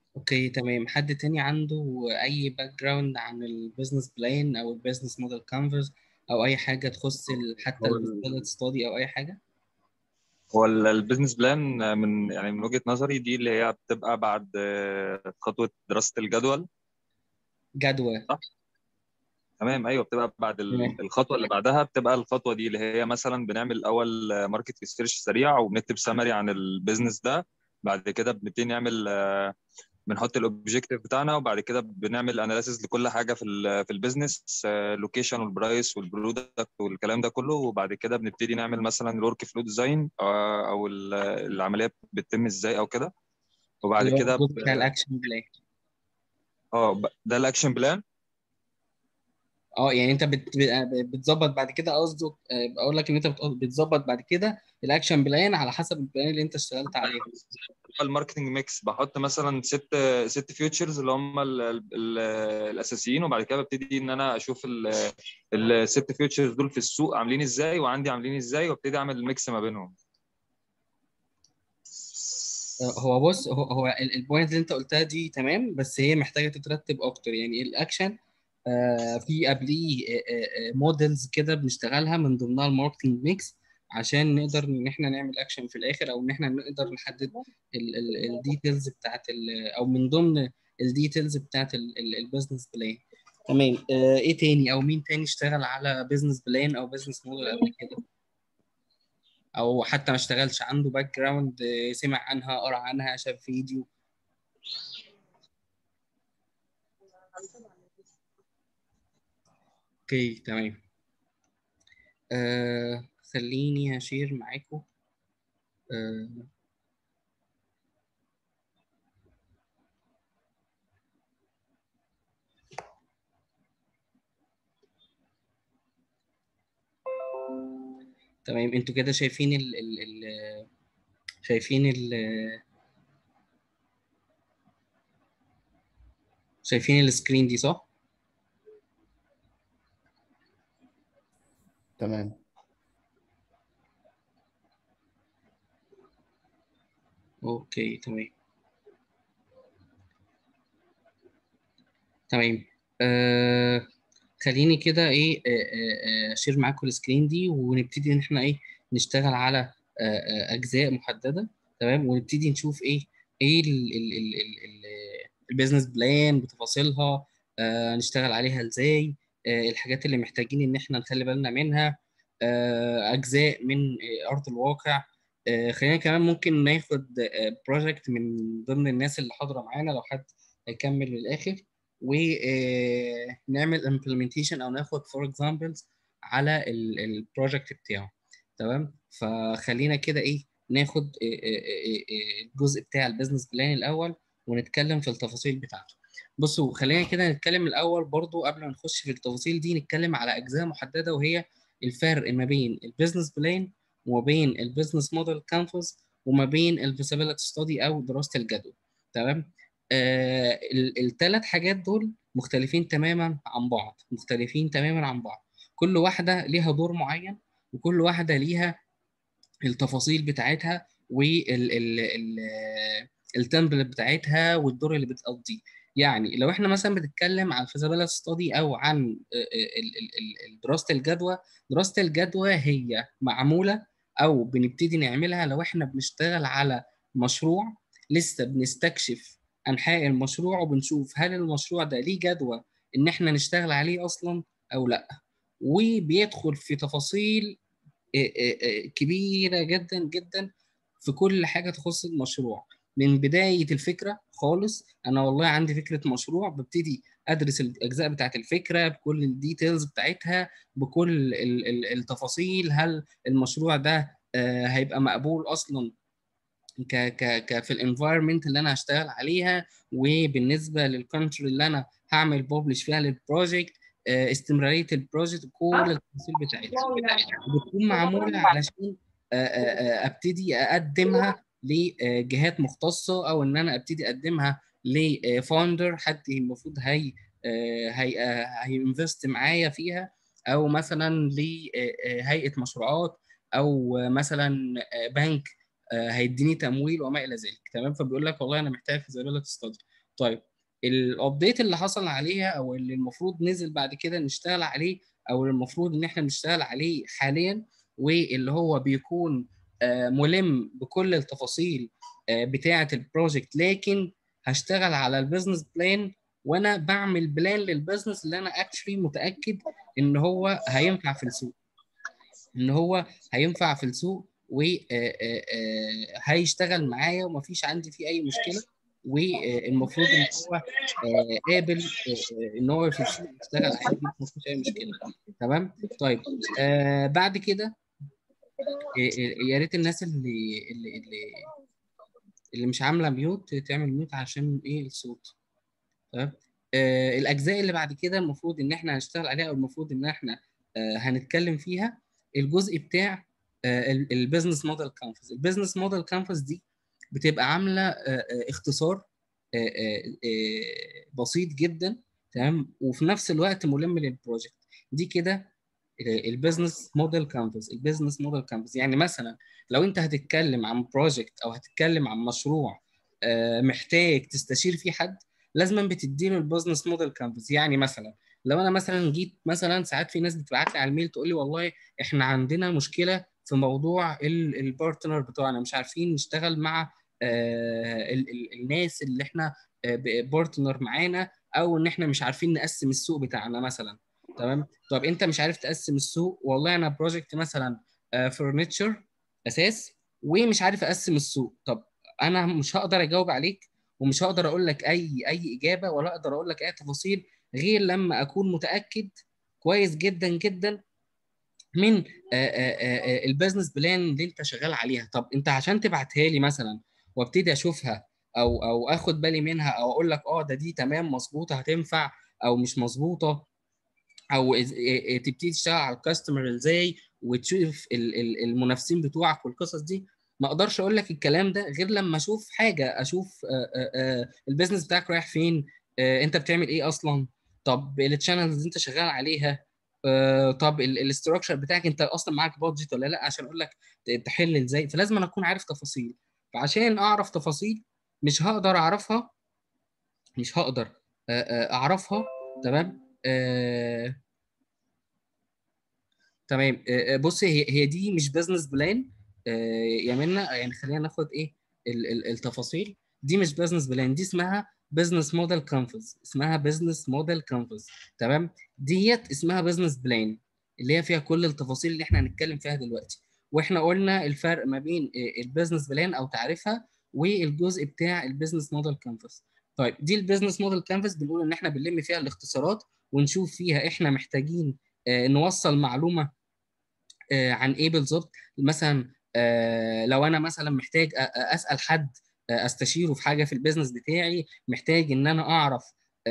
اوكي تمام حد تاني عنده اي باك جراوند عن البيزنس بلان او البيزنس موديل كانفاس او اي حاجه تخص ال- حتى هو ال- الفيزيبيليتي ستادي او اي حاجه هو ال- البيزنس بلان من يعني من وجهة نظري دي اللي هي بتبقى بعد آه، خطوة دراسة الجدول جدوى صح؟ تمام ايوه بتبقى بعد ال- تمام الخطوة اللي بعدها بتبقى الخطوة دي اللي هي مثلا بنعمل الاول ماركت ريسيرش سريع وبنكتب سمري عن البيزنس ده بعد كده بنبتدي نعمل آه، بنحط الاوبجيكتيف بتاعنا وبعد كده بنعمل اناليسيز لكل حاجه في ال في البيزنس اللوكيشن والبرايس والبرودكت والكلام ده كله وبعد كده بنبتدي نعمل مثلا الورك فلو ديزاين او ال- العمليه بتتم ازاي او كده وبعد اللي هو كده الجزء ب- بتاع الاكشن بلان اه ب- ده الاكشن بلان اه يعني انت بت- بت- بتظبط بعد كده قصدك آه، اقول لك ان انت بت- بتظبط بعد كده الاكشن بلان على حسب البلان اللي انت اشتغلت عليه الماركتنج ميكس بحط مثلا ست ست فيوتشرز اللي هم ال ال ال الاساسيين وبعد كده ببتدي ان انا اشوف ال- الست فيوتشرز دول في السوق عاملين ازاي وعندي عاملين ازاي وابتدي اعمل الميكس ما بينهم آه، هو بص هو هو ال- البوينت اللي انت قلتها دي تمام بس هي محتاجه تترتب اكتر يعني الاكشن آه، في قبليه موديلز كده بنشتغلها من ضمنها الماركتنج ميكس عشان نقدر ان احنا نعمل اكشن في الاخر او ان احنا نقدر نحدد الديتيلز بتاعت ال- او من ضمن الديتيلز بتاعت البيزنس بلان تمام آه، ايه تاني او مين تاني اشتغل على بيزنس بلان او بيزنس موديل قبل كده او حتى ما اشتغلش عنده باك جراوند سمع عنها قرا عنها شاف فيديو اوكي تمام آه خليني هشير معاكم آه تمام انتوا كده شايفين ال ال ال شايفين ال شايفين السكرين دي صح؟ تمام اوكي تمام تمام آه خليني كده ايه آه، آه، آه، اشير معاكم السكرين دي ونبتدي ان احنا ايه نشتغل على آه، آه، اجزاء محدده تمام ونبتدي نشوف ايه ايه ال- ال- ال- ال- ال- البيزنس بلان بتفاصيلها آه، نشتغل عليها ازاي آه، الحاجات اللي محتاجين ان احنا نخلي بالنا منها آه، اجزاء من آه، ارض الواقع آه، خلينا كمان ممكن ناخد بروجكت من ضمن الناس اللي حاضره معانا لو حد هيكمل للاخر ونعمل implementation او ناخد for examples على البروجكت بتاعه تمام فخلينا كده ايه ناخد آه، آه، آه، آه، الجزء بتاع البيزنس بلان الاول ونتكلم في التفاصيل بتاعته بصوا خلينا كده نتكلم الاول برضو قبل ما نخش في التفاصيل دي نتكلم على اجزاء محدده وهي الفرق ما بين البيزنس بلان وما بين البيزنس موديل كانفاس وما بين الفيزابيلتي ستادي او دراسه الجدوى تمام آه الثلاث حاجات دول مختلفين تماما عن بعض مختلفين تماما عن بعض كل واحده ليها دور معين وكل واحده ليها التفاصيل بتاعتها والتمبلت بتاعتها والدور اللي بتقضيه يعني لو احنا مثلا بنتكلم عن feasibility ستادي او عن ال- ال- ال- ال- دراسه الجدوى دراسه الجدوى هي معموله او بنبتدي نعملها لو احنا بنشتغل على مشروع لسه بنستكشف انحاء المشروع وبنشوف هل المشروع ده ليه جدوى ان احنا نشتغل عليه اصلا او لا وبيدخل في تفاصيل آه، آه، آه، كبيره جدا جدا في كل حاجه تخص المشروع من بدايه الفكره خالص انا والله عندي فكره مشروع ببتدي ادرس الاجزاء بتاعت الفكره بكل الديتيلز بتاعتها بكل ال- ال- التفاصيل هل المشروع ده آه، هيبقى مقبول اصلا ك ك ك في الانفايرمنت اللي انا هشتغل عليها وبالنسبه للكونتري اللي انا هعمل ببلش فيها للبروجكت آه، استمراريه البروجكت كل التفاصيل بتاعتها بتكون معموله علشان آه، آه، آه، ابتدي اقدمها لجهات مختصه او ان انا ابتدي اقدمها لفاوندر حد المفروض هي آه، هي آه، هينفست معايا فيها او مثلا لهيئه مشروعات او مثلا آه، بنك آه، هيديني تمويل وما الى ذلك تمام فبيقول لك والله انا محتاج فيزابيلتي ستادي طيب الابديت اللي حصل عليها او اللي المفروض نزل بعد كده نشتغل عليه او المفروض ان احنا نشتغل عليه حاليا واللي هو بيكون ملم بكل التفاصيل بتاعه البروجكت لكن هشتغل على البيزنس بلان وانا بعمل بلان للبيزنس اللي انا اكشلي متاكد ان هو هينفع في السوق ان هو هينفع في السوق وهيشتغل معايا ومفيش عندي فيه اي مشكله والمفروض ان هو قابل ان هو في السوق يشتغل عادي مفيش اي مشكله تمام طيب بعد كده يا ريت الناس اللي اللي اللي اللي مش عامله ميوت تعمل ميوت عشان ايه الصوت تمام آه الاجزاء اللي بعد كده المفروض ان احنا هنشتغل عليها او المفروض ان احنا آه هنتكلم فيها الجزء بتاع آه البيزنس موديل كانفاس البيزنس موديل كانفاس دي بتبقى عامله آه اختصار آه آه بسيط جدا تمام وفي نفس الوقت ملم للبروجكت دي كده البيزنس موديل كانفاس البيزنس موديل كانفاس يعني مثلا لو انت هتتكلم عن بروجكت او هتتكلم عن مشروع محتاج تستشير فيه حد لازما بتديله البيزنس موديل كانفاس يعني مثلا لو انا مثلا جيت مثلا ساعات في ناس بتبعت لي على الميل تقول لي والله احنا عندنا مشكله في موضوع البارتنر بتوعنا مش عارفين نشتغل مع الناس اللي احنا بارتنر معانا او ان احنا مش عارفين نقسم السوق بتاعنا مثلا تمام طب انت مش عارف تقسم السوق والله انا بروجكت مثلا فرنتشر اساس ومش عارف اقسم السوق طب انا مش هقدر اجاوب عليك ومش هقدر اقول لك اي اي اجابه ولا اقدر اقول لك اي تفاصيل غير لما اكون متاكد كويس جدا جدا من البيزنس بلان اللي انت شغال عليها طب انت عشان تبعتها لي مثلا وابتدي اشوفها او او اخد بالي منها او اقول لك اه ده دي تمام مظبوطه هتنفع او مش مظبوطه او تبتدي تشتغل على الكاستمر ازاي وتشوف المنافسين بتوعك والقصص دي ما اقدرش اقول لك الكلام ده غير لما اشوف حاجه اشوف البيزنس بتاعك رايح فين انت بتعمل ايه اصلا طب التشانلز اللي انت شغال عليها طب الاستراكشر بتاعك انت اصلا معاك بادجت ولا لا عشان اقول لك تحل ازاي فلازم انا اكون عارف تفاصيل فعشان اعرف تفاصيل مش هقدر اعرفها مش هقدر اعرفها تمام آه... تمام آه بص هي هي دي مش بزنس بلان آه يا منا يعني خلينا ناخد ايه ال ال التفاصيل دي مش بزنس بلان دي اسمها بزنس موديل كانفاس اسمها بزنس موديل كانفاس تمام ديت اسمها بزنس بلان اللي هي فيها كل التفاصيل اللي احنا هنتكلم فيها دلوقتي واحنا قلنا الفرق ما بين البزنس بلان او تعريفها والجزء بتاع البزنس موديل كانفاس طيب دي البيزنس موديل كانفاس بنقول ان احنا بنلم فيها الاختصارات ونشوف فيها احنا محتاجين آه نوصل معلومه آه عن ايه بالظبط مثلا آه لو انا مثلا محتاج اسال حد استشيره في حاجه في البيزنس بتاعي محتاج ان انا اعرف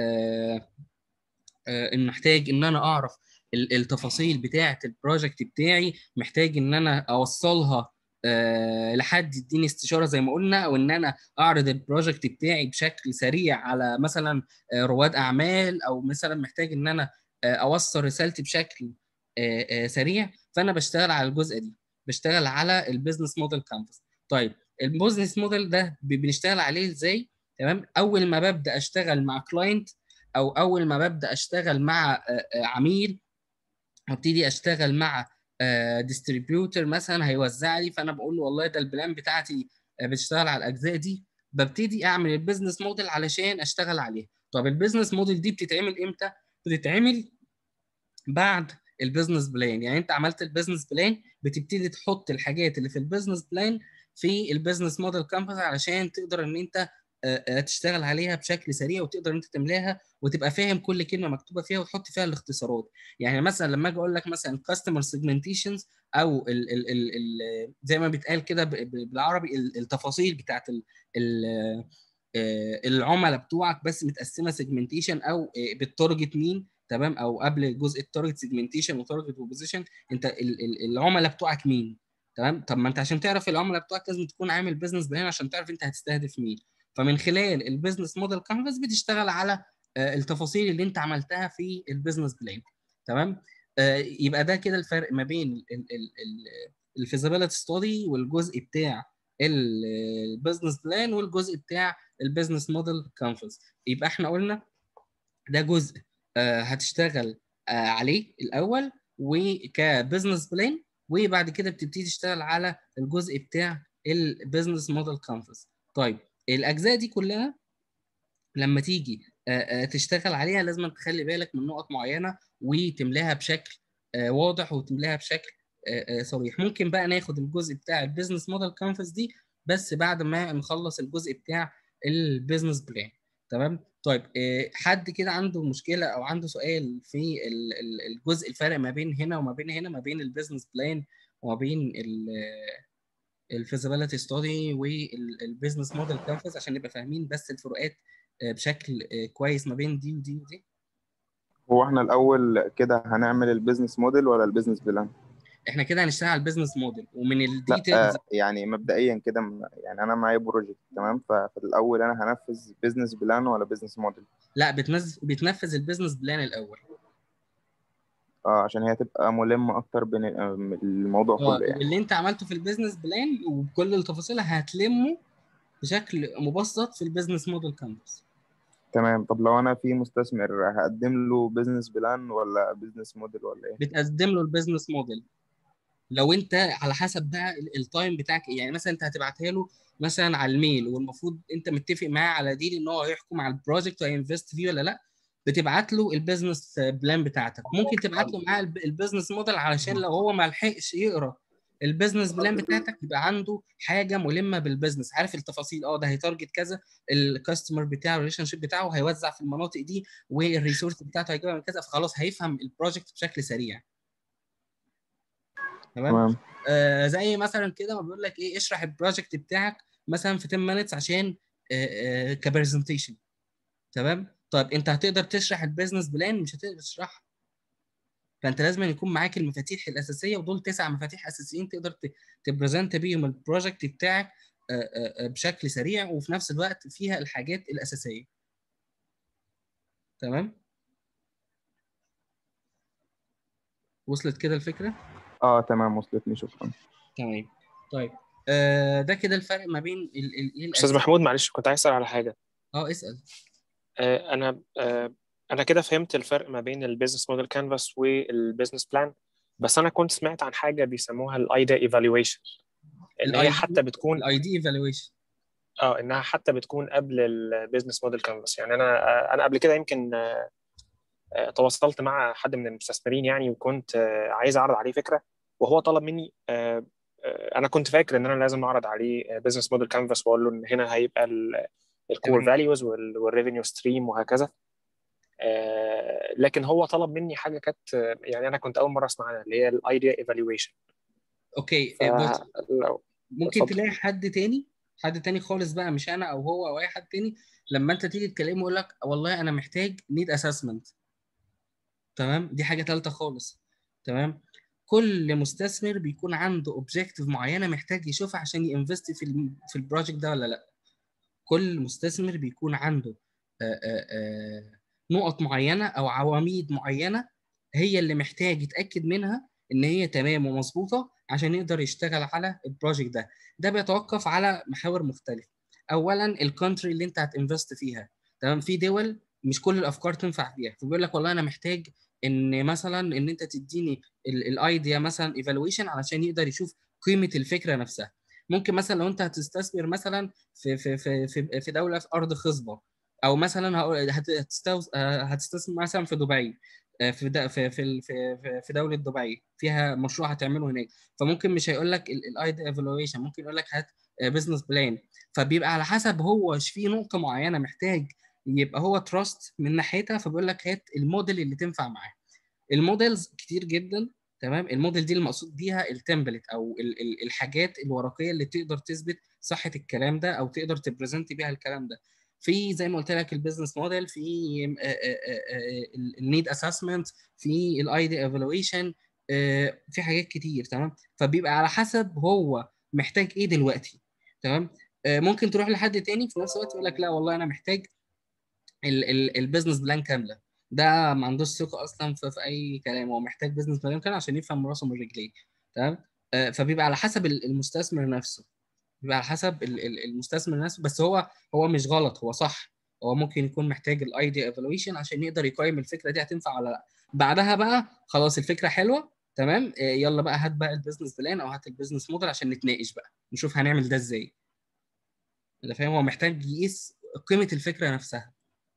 ان محتاج ان انا اعرف التفاصيل بتاعه البروجكت بتاعي محتاج ان انا اوصلها أه لحد يديني استشاره زي ما قلنا او ان انا اعرض البروجكت بتاعي بشكل سريع على مثلا رواد اعمال او مثلا محتاج ان انا اوصل رسالتي بشكل أه أه سريع فانا بشتغل على الجزء دي بشتغل على البيزنس موديل كانفاس طيب البيزنس موديل ده بنشتغل عليه ازاي تمام اول ما ببدا اشتغل مع كلاينت او اول ما ببدا اشتغل مع عميل ابتدي اشتغل مع ديستريبيوتر مثلا هيوزع لي فانا بقول له والله ده البلان بتاعتي بتشتغل على الاجزاء دي ببتدي اعمل البيزنس موديل علشان اشتغل عليها طب البيزنس موديل دي بتتعمل امتى بتتعمل بعد البيزنس بلان يعني انت عملت البيزنس بلان بتبتدي تحط الحاجات اللي في البيزنس بلان في البيزنس موديل كامبس علشان تقدر ان انت تشتغل عليها بشكل سريع وتقدر انت تملاها وتبقى فاهم كل كلمه مكتوبه فيها وتحط فيها الاختصارات يعني مثلا لما اجي اقول لك مثلا كاستمر سيجمنتيشنز او ال ال ال ال زي ما بيتقال كده بالعربي التفاصيل بتاعت ال ال العملاء بتوعك بس متقسمه سيجمنتيشن او بالتارجت مين تمام او قبل جزء التارجت سيجمنتيشن وتارجت بوزيشن انت العملاء بتوعك مين تمام طب ما انت عشان تعرف العملاء بتوعك لازم تكون عامل بيزنس بلان عشان تعرف انت هتستهدف مين فمن خلال البيزنس موديل كانفاس بتشتغل على التفاصيل اللي انت عملتها في البيزنس بلان تمام يبقى ده كده الفرق ما بين الفيزابيلتي ستادي والجزء بتاع البيزنس بلان والجزء بتاع البيزنس موديل كانفاس يبقى احنا قلنا ده جزء آه، هتشتغل آه، عليه الاول وكبزنس بلان وبعد كده بتبتدي تشتغل على الجزء بتاع البيزنس موديل كانفاس طيب الاجزاء دي كلها لما تيجي آه، آه، تشتغل عليها لازم تخلي بالك من نقط معينه وتملاها بشكل آه، واضح وتملاها بشكل آه، آه، صريح ممكن بقى ناخد الجزء بتاع البيزنس موديل كانفاس دي بس بعد ما نخلص الجزء بتاع البيزنس بلان تمام طيب آه، حد كده عنده مشكله او عنده سؤال في ال- ال- الجزء الفرق ما بين هنا وما بين هنا ما بين البيزنس بلان وما بين الفيزابيلتي ستادي والبيزنس موديل كانفاس عشان نبقى فاهمين بس الفروقات آه، بشكل آه، كويس ما بين دي ودي ودي هو احنا الاول كده هنعمل البيزنس موديل ولا البيزنس بلان احنا كده هنشتغل على البيزنس موديل ومن لا الديتيلز آه يعني مبدئيا كده م- يعني انا معايا بروجكت تمام ففي الاول انا هنفذ بيزنس بلان ولا بيزنس موديل لا بتنزل بتنفذ البيزنس بلان الاول اه عشان هي تبقى ملمة اكتر بين ال- آه، الموضوع اه كله يعني واللي انت عملته في البيزنس بلان وبكل التفاصيل هتلمه بشكل مبسط في البيزنس موديل كانفاس تمام طب لو انا في مستثمر هقدم له بيزنس بلان ولا بيزنس موديل ولا ايه بتقدم له البيزنس موديل لو انت على حسب بقى ال- التايم بتاعك إيه. يعني مثلا انت هتبعتها له مثلا على الميل والمفروض انت متفق معاه على ديل ان هو هيحكم على البروجكت وهينفست فيه ولا لا بتبعت له البيزنس بلان بتاعتك ممكن تبعت له معاه الب- البيزنس موديل علشان لو هو ما لحقش يقرا البيزنس بلان بتاعتك يبقى عنده حاجه ملمه بالبيزنس عارف التفاصيل اه ده هيتارجت كذا الكاستمر بتاعه الريليشن شيب بتاعه هيوزع في المناطق دي والريسورس بتاعته هيجيبها من كذا فخلاص هيفهم البروجكت بشكل سريع تمام تمام آه زي مثلا كده ما بيقول لك ايه اشرح البروجكت بتاعك مثلا في 10 مينتس عشان آه آه كبرزنتيشن تمام طيب انت هتقدر تشرح البيزنس بلان مش هتقدر تشرحها فانت لازم يكون معاك المفاتيح الاساسيه ودول تسع مفاتيح اساسيين تقدر ت- تبرزنت بيهم البروجكت بتاعك آه، آه، آه، بشكل سريع وفي نفس الوقت فيها الحاجات الاساسيه تمام وصلت كده الفكره اه تمام وصلتني شكرا تمام طيب آه ده كده الفرق ما بين ال ال ايه استاذ الأس- محمود معلش كنت عايز اسال على حاجه اه اسال آه، انا آه، انا كده فهمت الفرق ما بين البيزنس موديل كانفاس والبيزنس بلان بس انا كنت سمعت عن حاجه بيسموها الايدا ايفالويشن ان هي ال ID حتى بتكون الاي دي ايفالويشن اه انها حتى بتكون قبل البيزنس موديل كانفاس يعني انا آه، انا قبل كده يمكن آه، آه، تواصلت مع حد من المستثمرين يعني وكنت آه، عايز اعرض عليه فكره وهو طلب مني آه، آه، انا كنت فاكر ان انا لازم اعرض عليه بيزنس موديل كانفاس واقول له ان هنا هيبقى الكور تمام. فاليوز والريفينيو ستريم وهكذا آه، لكن هو طلب مني حاجه كانت آه، يعني انا كنت اول مره اسمع عنها اللي هي الايديا ايفالويشن اوكي بص فلو ممكن اتفضل. تلاقي حد تاني حد تاني خالص بقى مش انا او هو او اي حد تاني لما انت تيجي تكلمه يقول لك والله انا محتاج نيد اسسمنت تمام دي حاجه ثالثه خالص تمام كل مستثمر بيكون عنده اوبجيكتيف معينه محتاج يشوفها عشان ينفست في ال في البروجكت ده ولا لا كل مستثمر بيكون عنده آه، آه، آه، نقط معينه او عواميد معينه هي اللي محتاج يتاكد منها ان هي تمام ومظبوطه عشان يقدر يشتغل على البروجكت ده ده بيتوقف على محاور مختلفه اولا الكونتري اللي انت هتنفست فيها تمام في دول مش كل الافكار تنفع فيها فبيقول لك والله انا محتاج ان مثلا ان انت تديني الايديا مثلا ايفالويشن علشان يقدر يشوف قيمه الفكره نفسها ممكن مثلا لو انت هتستثمر مثلا في في في في, في دوله في ارض خصبه او مثلا هقول- هت- هتستوز- آه، هتستثمر مثلا في دبي آه، في د- في في ال- في في- في دوله دبي فيها مشروع هتعمله هناك فممكن مش هيقول لك الايديا ايفالويشن ممكن يقول لك هات بزنس بلان فبيبقى على حسب هو في نقطه معينه محتاج يبقى هو تراست من ناحيتها فبيقول لك هات الموديل اللي تنفع معاه الموديلز كتير جدا تمام الموديل دي المقصود بيها التمبلت او ال- ال- الحاجات الورقيه اللي تقدر تثبت صحه الكلام ده او تقدر تبريزنت بيها الكلام ده في زي ما قلت لك البيزنس موديل في النيد اسسمنت في الايدي ايفالويشن في حاجات كتير تمام فبيبقى على حسب هو محتاج ايه دلوقتي تمام آه، ممكن تروح لحد تاني في نفس الوقت يقول لك لا والله انا محتاج البيزنس بلان كامله ده ما عندوش ثقه اصلا في, في اي كلام هو محتاج بيزنس بلان كامل عشان يفهم راسه من رجليه تمام آه، فبيبقى على حسب ال- المستثمر نفسه بيبقى على حسب ال- ال- المستثمر نفسه بس هو هو مش غلط هو صح هو ممكن يكون محتاج الايديا ايفالويشن عشان يقدر يقيم الفكره دي هتنفع ولا لا بعدها بقى خلاص الفكره حلوه تمام آه، يلا بقى هات بقى البيزنس بلان او هات البيزنس موديل عشان نتناقش بقى نشوف هنعمل ده ازاي انت فاهم هو محتاج يقيس قيمه الفكره نفسها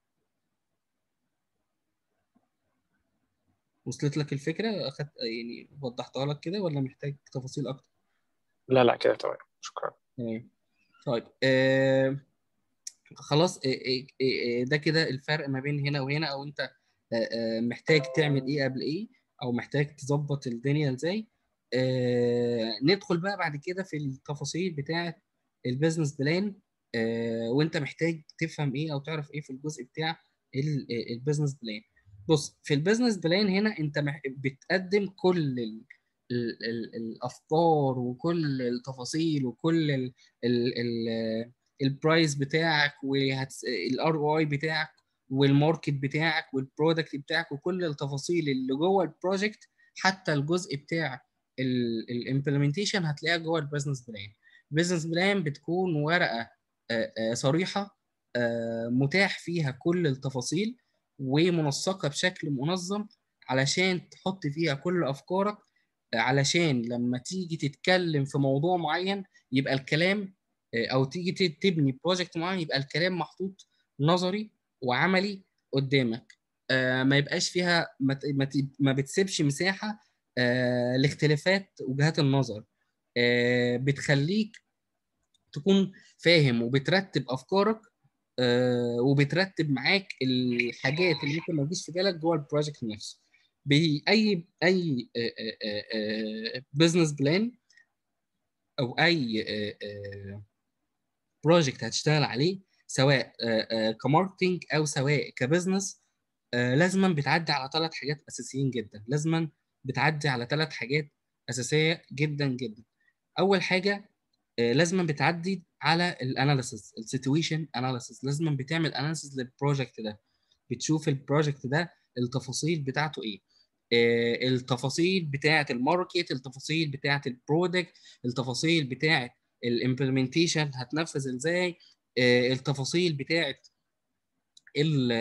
وصلت لك الفكره اخدت يعني وضحتها لك كده ولا محتاج تفاصيل اكتر لا لا كده تمام شكرا تمام طيب آه خلاص آه آه آه ده كده الفرق ما بين هنا وهنا او انت آه آه محتاج تعمل ايه قبل ايه او محتاج تظبط الدنيا ازاي آه ندخل بقى بعد كده في التفاصيل بتاعه البيزنس بلان آه وانت محتاج تفهم ايه او تعرف ايه في الجزء بتاع البيزنس بلان بص في البيزنس بلان هنا انت مح- بتقدم كل ال ال ال الافكار وكل التفاصيل وكل ال ال ال البرايس بتاعك والار او اي بتاعك والماركت بتاعك والبرودكت بتاعك وكل التفاصيل اللي جوه البروجكت حتى الجزء بتاع الامبلمنتيشن هتلاقيها جوه البيزنس بلان البيزنس بلان بتكون ورقه آه، آه، صريحه آه، متاح فيها كل التفاصيل ومنسقه بشكل منظم علشان تحط فيها كل افكارك علشان لما تيجي تتكلم في موضوع معين يبقى الكلام او تيجي ت- تبني بروجكت معين يبقى الكلام محطوط نظري وعملي قدامك آه، ما يبقاش فيها ما ت- ما ت- ما بتسيبش مساحة آه، لاختلافات وجهات النظر آه، بتخليك تكون فاهم وبترتب افكارك آه، وبترتب معاك الحاجات اللي ممكن ما تجيش في بالك جوه البروجكت نفسه باي اي بزنس بلان او اي بروجكت هتشتغل عليه سواء آه، آه، كماركتينج او سواء كبزنس لازما بتعدي على ثلاث حاجات اساسيين جدا لازما بتعدي على ثلاث حاجات اساسيه جدا جدا اول حاجه آه، لازما بتعدي على الاناليسيس السيتويشن اناليسيس لازما بتعمل اناليسيس للبروجكت ده بتشوف البروجكت ده التفاصيل بتاعته ايه آه، التفاصيل بتاعه الماركت التفاصيل بتاعه البرودكت التفاصيل بتاعه الامبلمنتيشن هتنفذ ازاي آه، التفاصيل بتاعه ال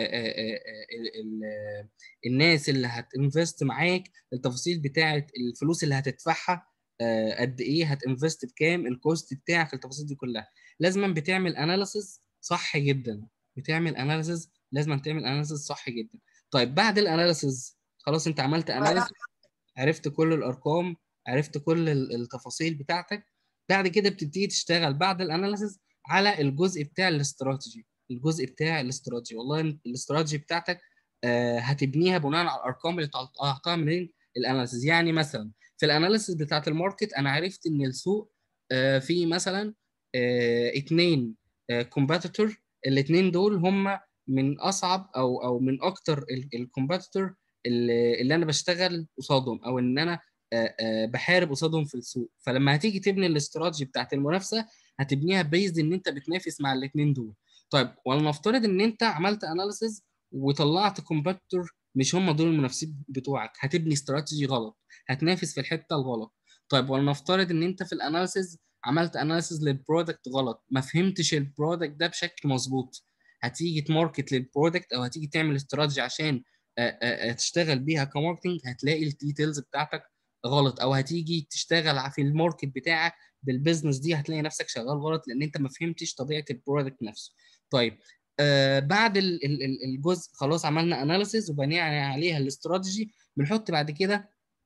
ال ال الناس اللي هتنفست معاك التفاصيل بتاعه الفلوس اللي هتدفعها آه، قد ايه هتنفست بكام الكوست بتاعك التفاصيل دي كلها لازما بتعمل اناليسز صح جدا بتعمل اناليسز لازما تعمل اناليسز صح جدا طيب بعد الاناليسز خلاص انت عملت اناليسز عرفت كل الارقام عرفت كل ال- التفاصيل بتاعتك بعد كده بتبتدي تشتغل بعد الاناليسز على الجزء بتاع الاستراتيجي الجزء بتاع الاستراتيجي والله انت الاستراتيجي بتاعتك آه، هتبنيها بناء على الارقام اللي طلعتها من الاناليسز يعني مثلا في الاناليسز بتاعت الماركت انا عرفت ان السوق آه، فيه مثلا آه، اتنين كومباتيتور الاثنين دول هم من اصعب او او من اكتر الكومباتيتور اللي اللي انا بشتغل قصادهم او ان انا آه، آه، بحارب قصادهم في السوق فلما هتيجي تبني الاستراتيجي بتاعت المنافسه هتبنيها بيزد ان انت بتنافس مع الاثنين دول طيب ولنفترض ان انت عملت اناليسز وطلعت كومباتيتور مش هم دول المنافسين بتوعك هتبني استراتيجي غلط هتنافس في الحته الغلط طيب ولنفترض ان انت في الاناليسز عملت اناليسز للبرودكت غلط ما فهمتش البرودكت ده بشكل مظبوط هتيجي تماركت للبرودكت او هتيجي تعمل استراتيجي عشان آه، آه، آه، تشتغل بيها كماركتنج هتلاقي الديتيلز بتاعتك غلط او هتيجي تشتغل في الماركت بتاعك بالبيزنس دي هتلاقي نفسك شغال غلط لان انت ما فهمتش طبيعه البرودكت نفسه طيب آه بعد ال- ال- ال- الجزء خلاص عملنا اناليسيز وبنينا عليها الاستراتيجي بنحط بعد كده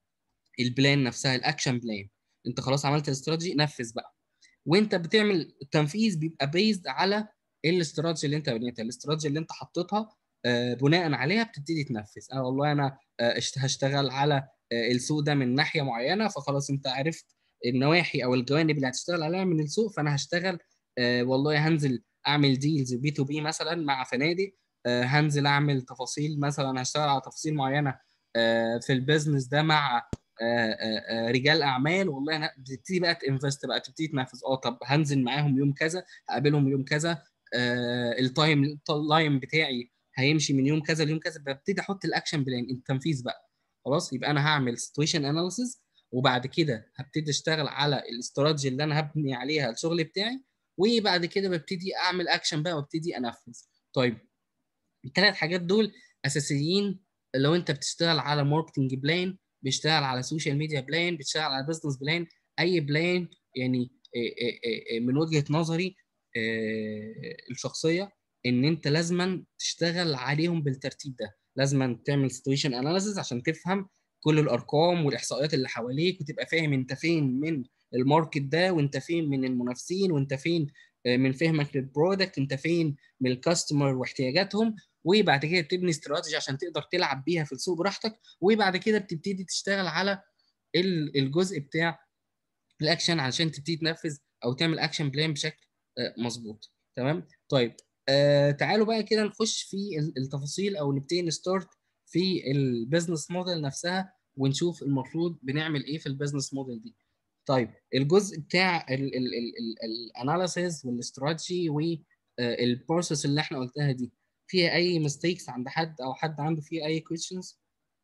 البلان نفسها الاكشن بلان انت خلاص عملت الاستراتيجي نفذ بقى وانت بتعمل التنفيذ بيبقى بيزد على الاستراتيجي اللي انت بنيتها الاستراتيجي اللي انت حطيتها آه، بناء عليها بتبتدي تنفذ انا والله انا آه، اشت- هشتغل على آه، السوق ده من ناحيه معينه فخلاص انت عرفت النواحي او الجوانب اللي هتشتغل عليها من السوق فانا هشتغل آه، والله هنزل اعمل ديلز بي تو بي مثلا مع فنادق آه، هنزل اعمل تفاصيل مثلا هشتغل على تفاصيل معينه آه، في البيزنس ده مع آه، آه، آه، رجال اعمال والله انا بتبتدي بقى تنفست بقى تبتدي تنفذ اه طب هنزل معاهم يوم كذا هقابلهم يوم كذا آه، التايم اللاين بتاعي هيمشي من يوم كذا ليوم كذا ببتدي احط الاكشن بلان التنفيذ بقى خلاص يبقى انا هعمل سيتويشن اناليسيز وبعد كده هبتدي اشتغل على الاستراتيجي اللي انا هبني عليها الشغل بتاعي وبعد كده ببتدي اعمل اكشن بقى وابتدي انفذ طيب الثلاث حاجات دول اساسيين لو انت بتشتغل على ماركتنج بلان بتشتغل على سوشيال ميديا بلان بتشتغل على بزنس بلان اي بلان يعني من وجهه نظري الشخصيه ان انت لازما تشتغل عليهم بالترتيب ده لازما تعمل سيتويشن اناليسيس عشان تفهم كل الارقام والاحصائيات اللي حواليك وتبقى فاهم انت فين من الماركت ده وانت فين من المنافسين وانت فين من فهمك للبرودكت انت فين من الكاستمر واحتياجاتهم وبعد كده بتبني استراتيجي عشان تقدر تلعب بيها في السوق براحتك وبعد كده بتبتدي تشتغل على الجزء بتاع الاكشن علشان تبتدي تنفذ او تعمل اكشن بلان بشكل مظبوط تمام طيب آه تعالوا بقى كده نخش في التفاصيل او نبتدي نستارت في البيزنس موديل نفسها ونشوف المفروض بنعمل ايه في البيزنس موديل دي طيب الجزء بتاع الاناليسيز والاستراتيجي والبروسيس اللي احنا قلتها دي فيها اي ميستيكس عند حد او حد عنده فيها اي كويشنز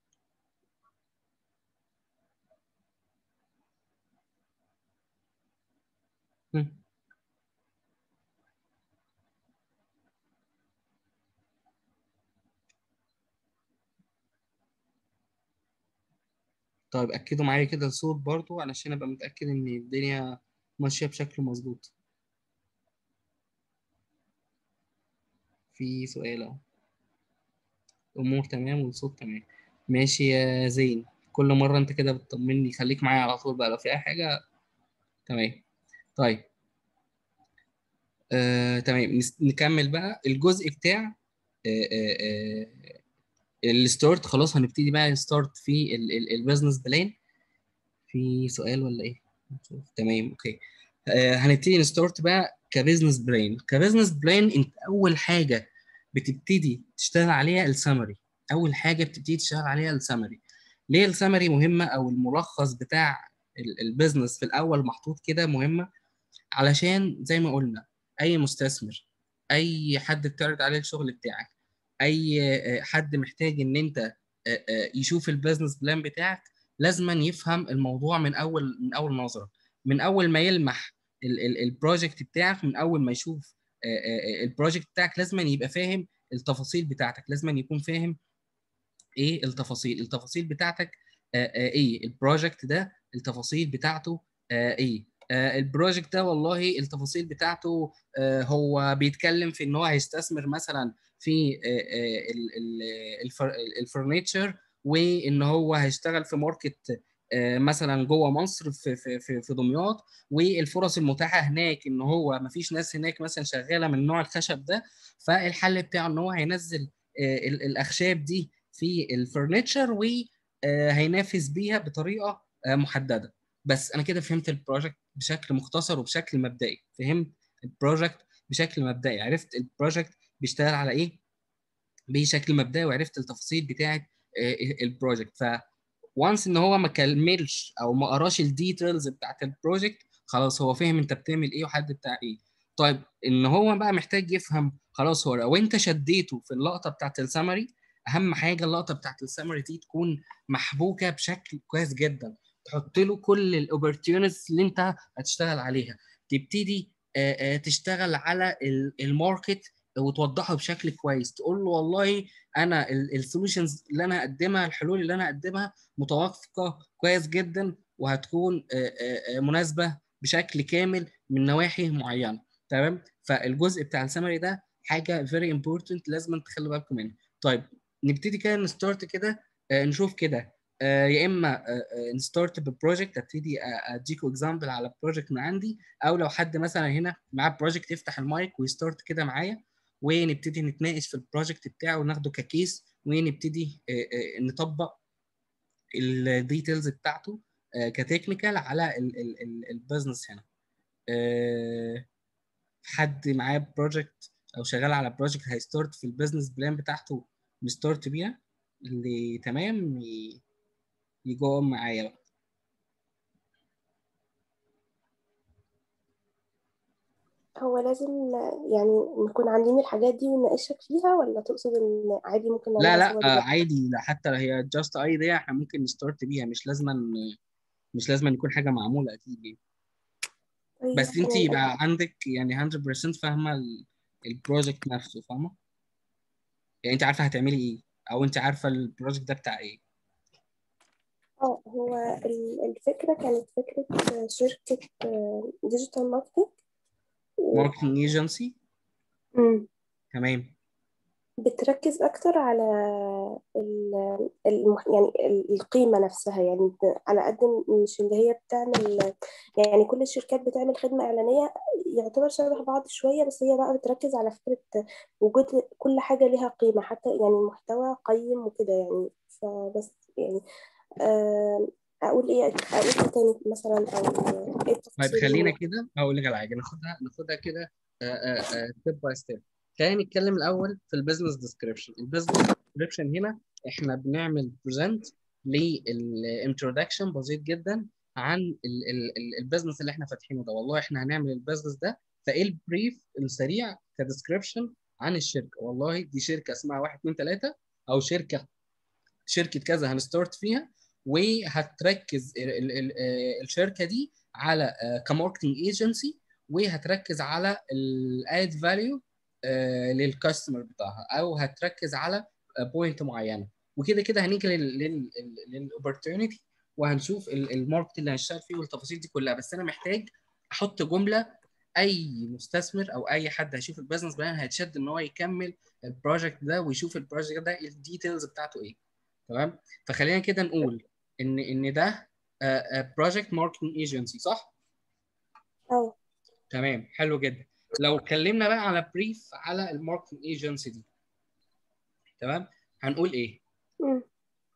طيب اكدوا معايا كده الصوت برضو علشان ابقى متاكد ان الدنيا ماشيه بشكل مظبوط في سؤال اهو الامور تمام والصوت تمام ماشي يا زين كل مره انت كده بتطمني خليك معايا على طول بقى لو في اي حاجه تمام طيب آه، تمام نكمل بقى الجزء بتاع آه، آه، الستارت خلاص هنبتدي بقى نستارت في البيزنس بلان في سؤال ولا ايه تمام اوكي آه هنبتدي نستارت بقى كبزنس بلان كبزنس بلان انت اول حاجه بتبتدي تشتغل عليها السمري اول حاجه بتبتدي تشتغل عليها السمري ليه السمري مهمه او الملخص بتاع البيزنس في الاول محطوط كده مهمه علشان زي ما قلنا اي مستثمر اي حد بتعرض عليه الشغل بتاعك اي حد محتاج ان انت يشوف البيزنس بلان بتاعك لازما يفهم الموضوع من اول من اول نظره من اول ما يلمح البروجكت بتاعك من اول ما يشوف البروجكت بتاعك لازما يبقى فاهم التفاصيل بتاعتك لازما يكون فاهم ايه التفاصيل التفاصيل بتاعتك ايه البروجكت ده التفاصيل بتاعته ايه البروجكت ده والله التفاصيل بتاعته هو بيتكلم في ان هو هيستثمر مثلا في الفرنيتشر وان هو هيشتغل في ماركت مثلا جوه مصر في في في, في دمياط والفرص المتاحه هناك ان هو ما فيش ناس هناك مثلا شغاله من نوع الخشب ده فالحل بتاعه ان هو هينزل الاخشاب دي في الفرنيتشر وهينافس بيها بطريقه محدده بس انا كده فهمت البروجكت بشكل مختصر وبشكل مبدئي فهمت البروجكت بشكل مبدئي عرفت البروجكت بيشتغل على ايه بشكل مبدئي وعرفت التفاصيل بتاعه البروجكت ف وانس ان هو ما كملش او ما قراش الديتيلز بتاعت البروجكت خلاص هو فاهم انت بتعمل ايه وحد بتاع ايه طيب ان هو بقى محتاج يفهم خلاص هو لو انت شديته في اللقطه بتاعت السمري اهم حاجه اللقطه بتاعت السمري دي تكون محبوكه بشكل كويس جدا تحط له كل الاوبورتيونيتيز اللي انت هتشتغل عليها تبتدي تشتغل على الماركت وتوضحه بشكل كويس تقول له والله انا السوليوشنز اللي انا هقدمها الحلول اللي انا هقدمها متوافقه كويس جدا وهتكون مناسبه بشكل كامل من نواحي معينه تمام فالجزء بتاع السمري ده حاجه فيري امبورتنت لازم تخلي بالكم منها طيب نبتدي كده نستارت كده نشوف كده يا اما نستارت ببروجكت ابتدي اديكوا اكزامبل على بروجكت من عندي او لو حد مثلا هنا معاه بروجكت يفتح المايك ويستارت كده معايا ونبتدي نتناقش في البروجكت بتاعه وناخده ككيس ونبتدي نطبق الديتيلز بتاعته كتكنيكال على البزنس هنا حد معاه بروجكت او شغال على بروجكت هيستارت في البيزنس بلان بتاعته نستارت بيها اللي تمام يجو معايا بقى هو لازم يعني نكون عاملين الحاجات دي ونناقشك فيها ولا تقصد ان عادي ممكن لا لا آه عادي لا حتى هي جاست ايديا احنا ممكن نستارت بيها مش لازم مش لازم أن يكون حاجه معموله اكيد يعني. طيب بس انت تمام يبقى عندك يعني 100% فاهمه ال- البروجكت نفسه فاهمه يعني انت عارفه هتعملي ايه او انت عارفه البروجكت ده بتاع ايه اه هو ال- الفكرة كانت فكرة شركة ديجيتال ماركتنج ماركتنج ايجنسي تمام بتركز أكتر على ال- المح... يعني ال- القيمة نفسها يعني ب- على قد مش اللي هي بتعمل يعني كل الشركات بتعمل خدمة إعلانية يعتبر شبه بعض شوية بس هي بقى بتركز على فكرة وجود كل حاجة ليها قيمة حتى يعني المحتوى قيم وكده يعني فبس يعني آه، أقول إيه أقول إيه تاني مثلا أو إيه طيب التفاصيل خلينا اللي- كده هقول لك على حاجه ناخدها ناخدها كده ستيب باي ستيب خلينا نتكلم الاول في البيزنس ديسكريبشن البيزنس ديسكريبشن هنا احنا بنعمل بريزنت للانترودكشن بسيط جدا عن البيزنس اللي احنا فاتحينه ده والله احنا هنعمل البيزنس ده فايه البريف السريع كديسكريبشن عن الشركه والله دي شركه اسمها 1 2 3 او شركه شركه كذا هنستارت فيها وهتركز ال- ال- ال- آه، الشركه دي على كماركتنج ايجنسي وهتركز على الاد فاليو للكاستمر بتاعها او هتركز على بوينت معينه وكده كده هنيجي للاوبورتيونيتي وهنشوف ال- الماركت اللي هنشتغل فيه والتفاصيل دي كلها بس انا محتاج احط جمله اي مستثمر او اي حد هيشوف البيزنس بلان هيتشد ان هو يكمل البروجكت ده ويشوف البروجكت ده الديتيلز بتاعته ايه تمام فخلينا كده نقول ان ان ده بروجكت ماركتنج ايجنسي صح اه تمام حلو جدا لو اتكلمنا بقى على بريف على الماركتنج ايجنسي دي تمام هنقول ايه مم.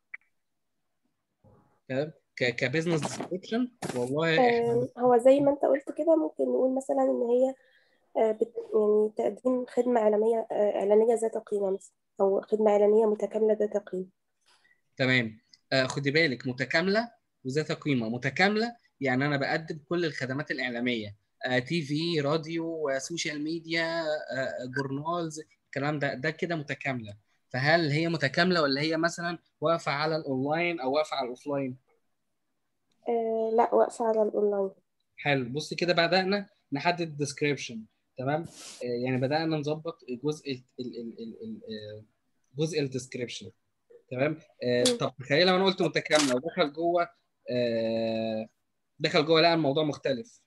تمام ك كبزنس ديسكريبشن والله احنا آم، هو زي ما انت قلت كده ممكن نقول مثلا ان هي آه، بت يعني تقديم خدمة إعلامية آه، إعلانية ذات قيمة مثلا أو خدمة إعلانية متكاملة ذات قيمة تمام آه خدي بالك متكامله وذات قيمه متكامله يعني انا بقدم كل الخدمات الاعلاميه آه تي في راديو آه سوشيال ميديا آه جورنالز الكلام ده ده كده متكامله فهل هي متكامله ولا هي مثلا واقفه على الاونلاين او واقفه على الاوفلاين آه لا واقفة على الأونلاين حلو بص كده بدأنا نحدد ديسكريبشن تمام آه يعني بدأنا نظبط جزء ال ال ال ال ال آه، جزء الديسكريبشن تمام آه مم. طب تخيل لو انا قلت متكامله ودخل جوه آه دخل جوه لقى الموضوع مختلف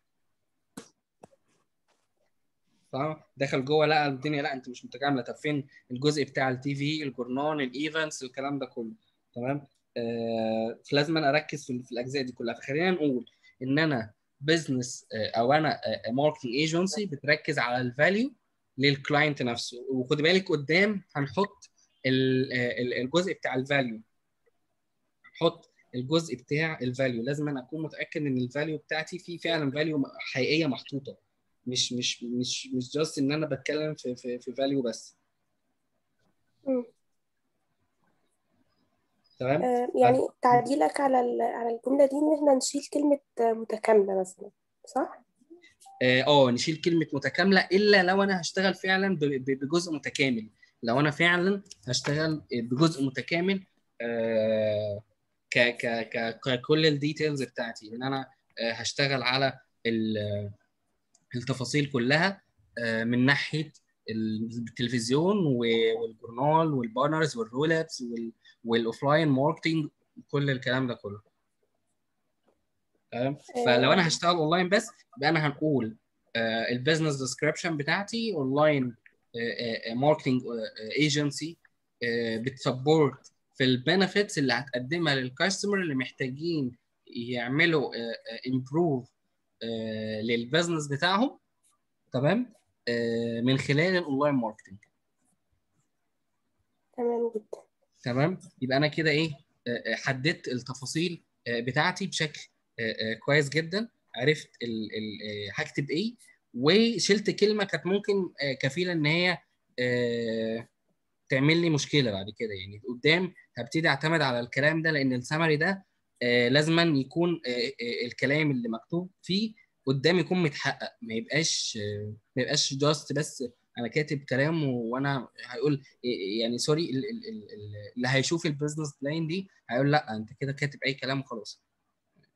فاهم دخل جوه لقى الدنيا لا انت مش متكامله طب فين الجزء بتاع التي في الجورنال الايفنتس الكلام ده كله تمام آه فلازم انا اركز في, في الاجزاء دي كلها فخلينا نقول ان انا بزنس او انا ماركتنج ايجنسي بتركز على الفاليو للكلاينت نفسه وخد بالك قدام هنحط ال- ال- الجزء بتاع الفاليو حط الجزء بتاع الفاليو لازم انا اكون متاكد ان الفاليو بتاعتي في فعلا فاليو حقيقيه محطوطه مش مش مش مش جاست ان انا بتكلم في في في فاليو بس مم. تمام آه يعني تعديلك على ال- على الجملة دي إن إحنا نشيل كلمة آه، متكاملة مثلا صح؟ اه آه، نشيل كلمه متكامله الا لو انا هشتغل فعلا ب- ب- بجزء متكامل لو انا فعلا هشتغل بجزء متكامل آه ك ك ك ككل الديتيلز بتاعتي ان انا آه هشتغل على ال- التفاصيل كلها آه من ناحيه التلفزيون و- والجورنال والبانرز والرولابس والاوفلاين ماركتنج كل الكلام ده كله تمام فلو انا هشتغل اونلاين بس يبقى انا هنقول البيزنس ديسكريبشن بتاعتي اونلاين ماركتنج ايجنسي بتسبورت في البنفيتس اللي هتقدمها للكاستمر اللي محتاجين يعملوا امبروف للبزنس بتاعهم تمام آه، من خلال الاونلاين ماركتنج تمام جدا تمام يبقى انا كده ايه آه، آه، حددت التفاصيل آه، بتاعتي بشكل آه، آه، كويس جدا عرفت ال- ال- آه، هكتب ايه وشلت كلمه كانت ممكن آه، كفيله ان هي آه، تعمل لي مشكله بعد كده يعني قدام هبتدي اعتمد على الكلام ده لان السمري ده آه، لازما يكون آه، آه، الكلام اللي مكتوب فيه قدام يكون متحقق ما يبقاش آه، ما يبقاش جاست بس انا كاتب كلام وانا هيقول يعني سوري ال- ال- ال- ال- اللي هيشوف البيزنس بلان دي هيقول لا انت كده كاتب اي كلام وخلاص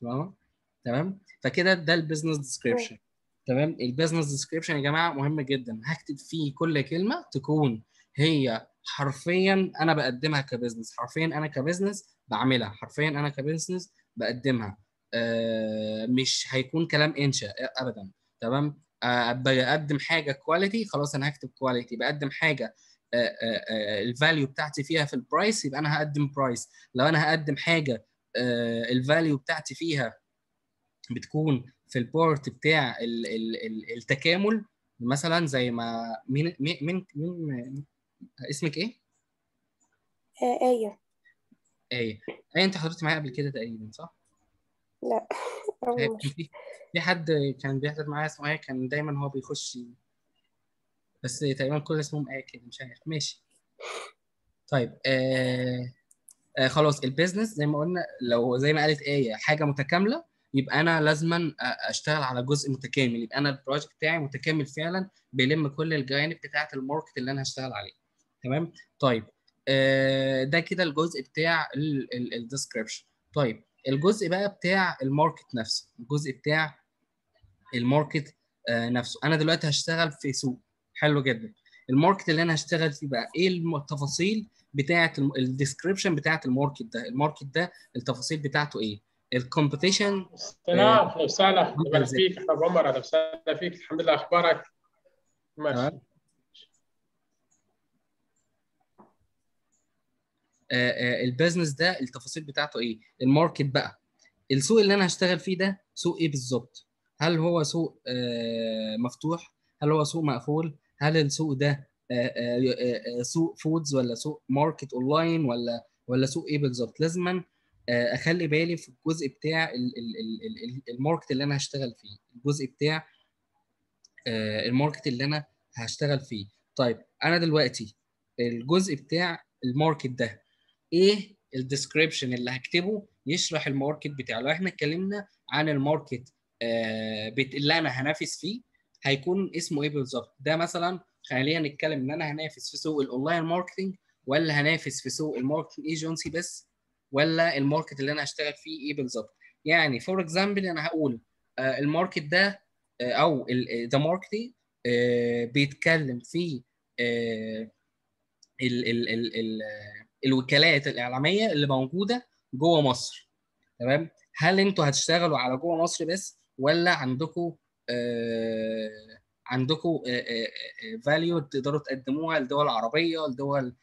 تمام تمام فكده ده البيزنس ديسكريبشن تمام البيزنس ديسكريبشن يا جماعه مهم جدا هكتب فيه كل كلمه تكون هي حرفيا انا بقدمها كبزنس حرفيا انا كبزنس بعملها حرفيا انا كبزنس بقدمها آه مش هيكون كلام انشا ابدا تمام آه بقدم حاجه كواليتي خلاص انا هكتب كواليتي بقدم حاجه الفاليو بتاعتي فيها في البرايس يبقى انا هقدم برايس لو انا هقدم حاجه الفاليو بتاعتي فيها بتكون في البورت بتاع ال ال ال التكامل مثلا زي ما مين مين مين, مين اسمك ايه؟ آه آية ايه ايه انت حضرتي معايا قبل كده تقريبا صح؟ لا أول كان مرة في في حد كان بيحضر معايا اسمه ايه كان دايما هو بيخش بس تقريبا كل اسمهم ايه كده مش عارف ماشي طيب آه آه خلاص البيزنس زي ما قلنا لو زي ما قالت ايه حاجه متكامله يبقى انا لازما اشتغل على جزء متكامل يبقى انا البروجكت بتاعي متكامل فعلا بيلم كل الجوانب بتاعه الماركت اللي انا هشتغل عليه تمام طيب آه ده كده الجزء بتاع الديسكريبشن طيب الجزء بقى بتاع الماركت نفسه الجزء بتاع الماركت آه نفسه انا دلوقتي هشتغل في سوق حلو جدا الماركت اللي انا هشتغل فيه بقى ايه التفاصيل بتاعه الديسكريبشن بتاعه الماركت ده الماركت ده التفاصيل بتاعته ايه الكومبيتيشن نعم اهلا وسهلا يبارك فيك احنا عمر اهلا وسهلا فيك الحمد لله اخبارك ماشي البيزنس ده التفاصيل بتاعته ايه الماركت بقى السوق اللي انا هشتغل فيه ده سوق ايه بالظبط هل هو سوق آه مفتوح هل هو سوق مقفول هل السوق ده آه آه سوق فودز ولا سوق ماركت اونلاين ولا ولا سوق ايه بالظبط لازما اخلي بالي في الجزء بتاع الماركت اللي انا هشتغل فيه الجزء بتاع الماركت اللي انا هشتغل فيه طيب انا دلوقتي الجزء بتاع الماركت ده ايه الديسكريبشن اللي هكتبه يشرح الماركت بتاعه لو احنا اتكلمنا عن الماركت اللي انا هنافس فيه هيكون اسمه ايه بالظبط ده مثلا خلينا نتكلم ان انا هنافس في سوق الاونلاين ماركتنج ولا هنافس في سوق الماركتنج ايجنسي بس ولا الماركت اللي انا هشتغل فيه ايه بالظبط يعني فور اكزامبل انا هقول آه الماركت ده آه او ذا ماركت آه بيتكلم في ال ال ال ال الوكالات الاعلاميه اللي موجوده جوه مصر تمام هل انتوا هتشتغلوا على جوه مصر بس ولا عندكم عندكم فاليو تقدروا تقدموها لدول عربيه لدول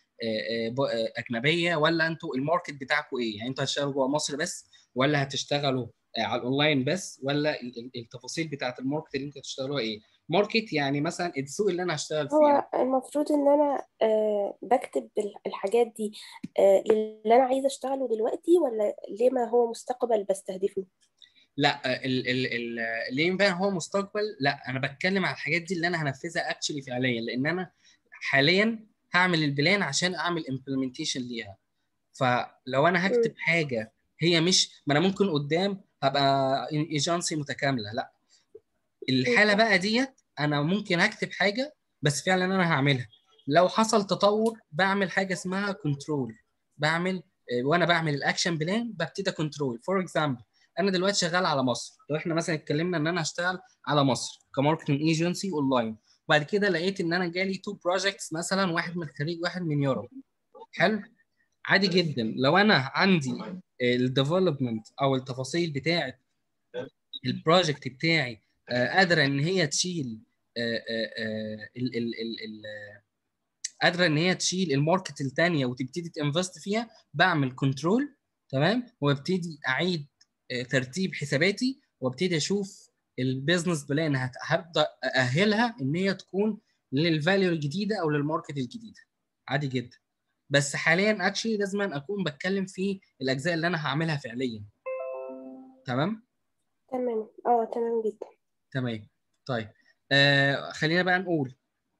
اجنبيه ولا انتوا الماركت بتاعكم ايه؟ يعني انتوا هتشتغلوا جوه مصر بس ولا هتشتغلوا على الاونلاين بس ولا التفاصيل بتاعت الماركت اللي انتوا هتشتغلوها ايه؟ ماركت يعني مثلا السوق اللي انا هشتغل فيه هو المفروض ان انا آه بكتب الحاجات دي آه اللي انا عايزه اشتغله دلوقتي ولا ليه ما هو مستقبل بستهدفه؟ لا ال ال ال ليه بقى هو مستقبل لا انا بتكلم على الحاجات دي اللي انا هنفذها اكشلي فعليا لان انا حاليا هعمل البلان عشان اعمل امبلمنتيشن ليها فلو انا هكتب حاجه هي مش ما انا ممكن قدام هبقى ايجنسي متكامله لا الحاله بقى ديت انا ممكن اكتب حاجه بس فعلا انا هعملها لو حصل تطور بعمل حاجه اسمها كنترول بعمل وانا بعمل الاكشن بلان ببتدي كنترول فور اكزامبل انا دلوقتي شغال على مصر لو احنا مثلا اتكلمنا ان انا هشتغل على مصر كماركتنج ايجنسي اونلاين وبعد كده لقيت ان انا جالي تو بروجكتس مثلا واحد من الخليج واحد من يوروب حلو عادي جدا لو انا عندي الديفلوبمنت او التفاصيل بتاعه البروجكت بتاعي قادره ان هي تشيل ال ال ال قادره ان هي تشيل الماركت الثانيه وتبتدي تنفست فيها بعمل كنترول تمام وابتدي اعيد ترتيب حساباتي وابتدي اشوف البيزنس بلان هبدا ااهلها ان هي تكون للفاليو الجديده او للماركت الجديده عادي جدا بس حاليا اكشلي لازم اكون بتكلم في الاجزاء اللي انا هعملها فعليا تمام تمام اه تمام جدا تمام طيب آه خلينا بقى نقول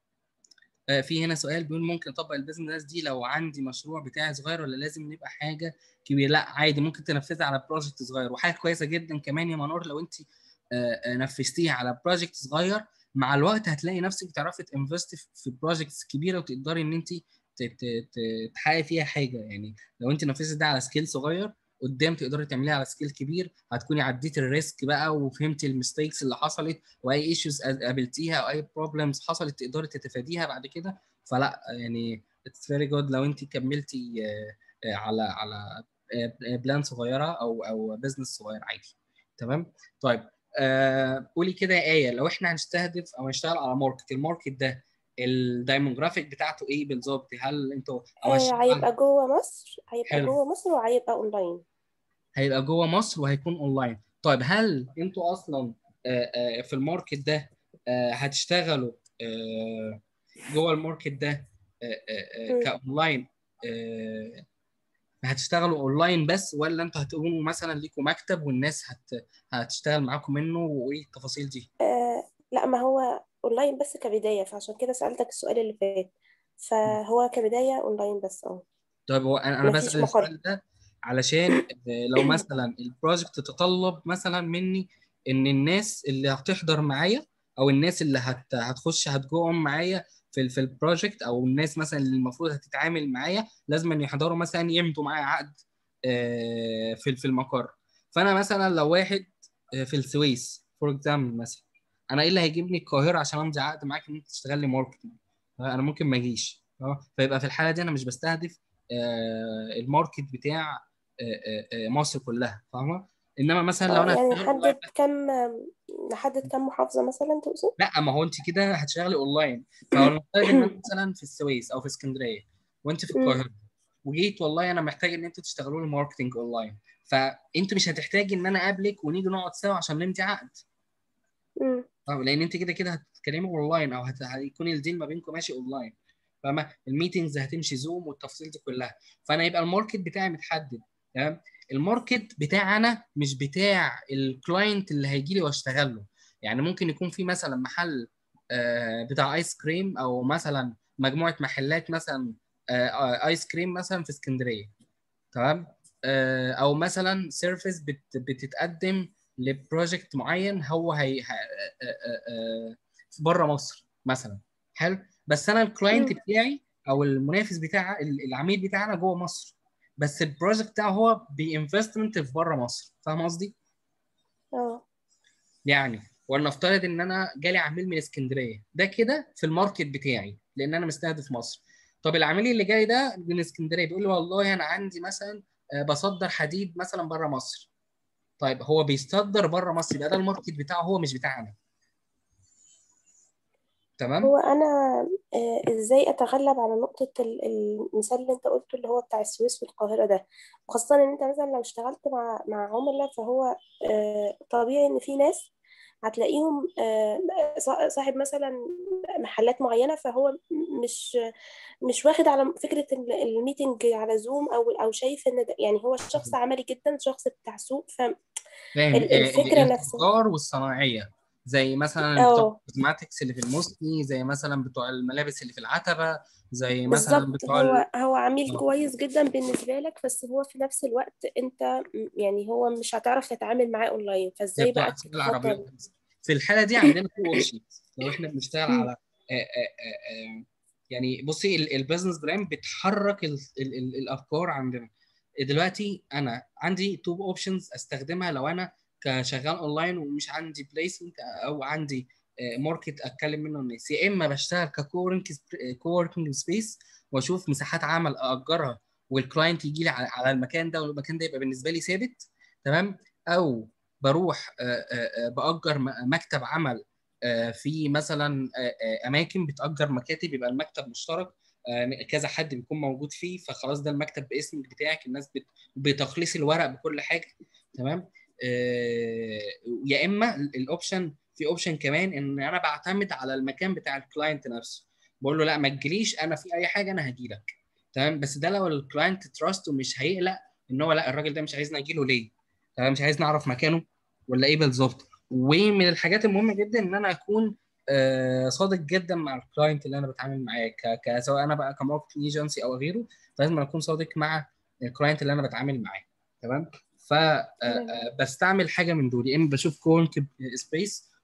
آه في هنا سؤال بيقول ممكن اطبق البيزنس دي لو عندي مشروع بتاعي صغير ولا لازم يبقى حاجه كبيره لا عادي ممكن تنفذها على بروجكت صغير وحاجه كويسه جدا كمان يا منور لو انت آه نفذتيها على بروجكت صغير مع الوقت هتلاقي نفسك بتعرفي تنفست في بروجكتس كبيره وتقدري ان انت تحققي فيها حاجه يعني لو انت نفذت ده على سكيل صغير قدام تقدري تعمليها على سكيل كبير هتكوني عديتي الريسك بقى وفهمتي الميستيكس اللي حصلت واي ايشوز قابلتيها او اي بروبلمز حصلت تقدري تتفاديها بعد كده فلا يعني اتس فيري جود لو انت كملتي آه، آه، على على بلان صغيره او او بزنس صغير عادي تمام طيب آه قولي كده يا ايه لو احنا هنستهدف او هنشتغل على ماركت الماركت ده الدايموجرافيك بتاعته ايه بالظبط هل انتوا او آه، هشتغل هيبقى جوه مصر هيبقى حلو. جوه مصر وهيبقى اونلاين هيبقى جوه مصر وهيكون اونلاين طيب هل انتوا اصلا آه، آه، في الماركت ده آه، هتشتغلوا آه، جوه الماركت ده آه، آه، آه، مم. كاونلاين آه، هتشتغلوا اونلاين بس ولا انتوا هتقوموا مثلا ليكوا مكتب والناس هت هتشتغل معاكم منه وايه التفاصيل دي آه لا ما هو اونلاين بس كبداية فعشان كده سألتك السؤال اللي فات فهو كبداية اونلاين بس اه طيب هو انا انا مفيش بسأل مقر السؤال ده علشان آه، لو مثلا البروجكت تتطلب مثلا مني ان الناس اللي هتحضر معايا او الناس اللي هت هتخش هتجوهم معايا في ال- في البروجكت او الناس مثلا اللي المفروض هتتعامل معايا لازم أن يحضروا مثلا يمضوا معايا عقد آه، في في المقر فانا مثلا لو واحد آه، في السويس فور اكزامبل مثلا انا ايه اللي هيجيبني القاهره عشان امضي عقد معاك ان انت تشتغل لي ماركتنج انا ممكن ما اجيش اه فيبقى في الحاله دي انا مش بستهدف آه، الماركت بتاع آه، آه، آه، مصر كلها فاهمه انما مثلا لو اه انا يعني هشتغل اونلاين نحدد كم نحدد كم محافظة مثلا تقصد لا ما هو انت كده هتشتغلي اونلاين فهو المفترض ان انا مثلا في السويس او في اسكندريه وانت في مم. القاهره وجيت والله انا محتاج ان انتوا تشتغلوا لي ماركتنج اونلاين فانتوا مش هتحتاجي ان انا اقابلك ونيجي نقعد سوا عشان نمضي عقد مم. طب لان انت كده كده هتتكلموا اونلاين او هت- هيكون الديل ما بينكم ماشي اونلاين فاهمه الميتنجز هتمشي زوم والتفاصيل دي كلها فانا يبقى الماركت بتاعي متحدد تمام الماركت بتاعنا مش بتاع الكلاينت اللي هيجي لي واشتغل له يعني ممكن يكون في مثلا محل آه، بتاع ايس كريم او مثلا مجموعه محلات مثلا آه، آه، ايس كريم مثلا في اسكندريه تمام آه، او مثلا سيرفيس بتتقدم لبروجكت معين هو هي بره مصر مثلا حلو بس انا الكلاينت مم. بتاعي او المنافس بتاع العميل بتاعنا جوه مصر بس البروجكت بتاعه هو بانفستمنت في بره مصر فاهم قصدي؟ اه يعني ولنفترض ان انا جالي عميل من اسكندريه ده كده في الماركت بتاعي لان انا مستهدف مصر طب العميل اللي جاي ده من اسكندريه بيقول لي والله انا عندي مثلا آه، بصدر حديد مثلا بره مصر طيب هو بيصدر بره مصر يبقى ده الماركت بتاعه هو مش بتاعنا تمام هو انا آه، ازاي اتغلب على نقطة ال- المثال اللي انت قلته اللي هو بتاع السويس والقاهرة ده وخاصة ان انت مثلا لو اشتغلت مع مع عملاء فهو آه، طبيعي ان في ناس هتلاقيهم آه، صا- صاحب مثلا محلات معينة فهو مش مش واخد على فكرة ال- الميتنج على زوم او او شايف ان ده يعني هو شخص عملي جدا شخص بتاع سوق فاهم فالفكرة ال- نفسها التجار والصناعيه زي مثلا بتوع اه الكوزماتكس اللي في الموسكي زي مثلا بتوع الملابس اللي في العتبه زي مثلا بالظبط بتوع ال... هو هو عميل آه. كويس جدا بالنسبة لك بس هو في نفس الوقت انت م- يعني هو مش هتعرف تتعامل معاه اونلاين زي فازاي بتوع بقى اسواق تتخطى العربيات في الحاله دي عندنا تو اوبشنز لو احنا بنشتغل مم. على آه، آه، آه، آه، يعني بصي ال- البيزنس براند بتحرك ال ال ال الافكار عندنا دلوقتي انا عندي تو اوبشنز استخدمها لو انا كشغال اونلاين ومش عندي بليسمنت او عندي ماركت اتكلم منه الناس يا اما بشتغل ككورنج كوركينج سبيس واشوف مساحات عمل اجرها والكلاينت يجي لي على على المكان ده والمكان ده يبقى بالنسبه لي ثابت تمام او بروح آه، آه، آه، باجر م- مكتب عمل آه، في مثلا آه، آه، اماكن بتاجر مكاتب يبقى المكتب مشترك آه، كذا حد بيكون موجود فيه فخلاص ده المكتب باسمك بتاعك الناس بت- بتخليص الورق بكل حاجه تمام آه، يا اما ال- الاوبشن في اوبشن كمان ان انا بعتمد على المكان بتاع الكلاينت نفسه بقول له لا ما تجيليش انا في اي حاجه انا هجي لك تمام بس ده لو الكلاينت تراست ومش هيقلق ان هو لا الراجل ده مش عايزني اجي له ليه تمام مش عايز نعرف مكانه ولا ايه بالظبط ومن الحاجات المهمه جدا ان انا اكون آه، صادق جدا مع الكلاينت اللي انا بتعامل معاه ك- ك- سواء انا بقى كماركتنج ايجنسي او غيره فلازم اكون صادق مع الكلاينت اللي انا بتعامل معاه تمام تمام فبستعمل حاجه من دول يا اما بشوف كورنك سبيس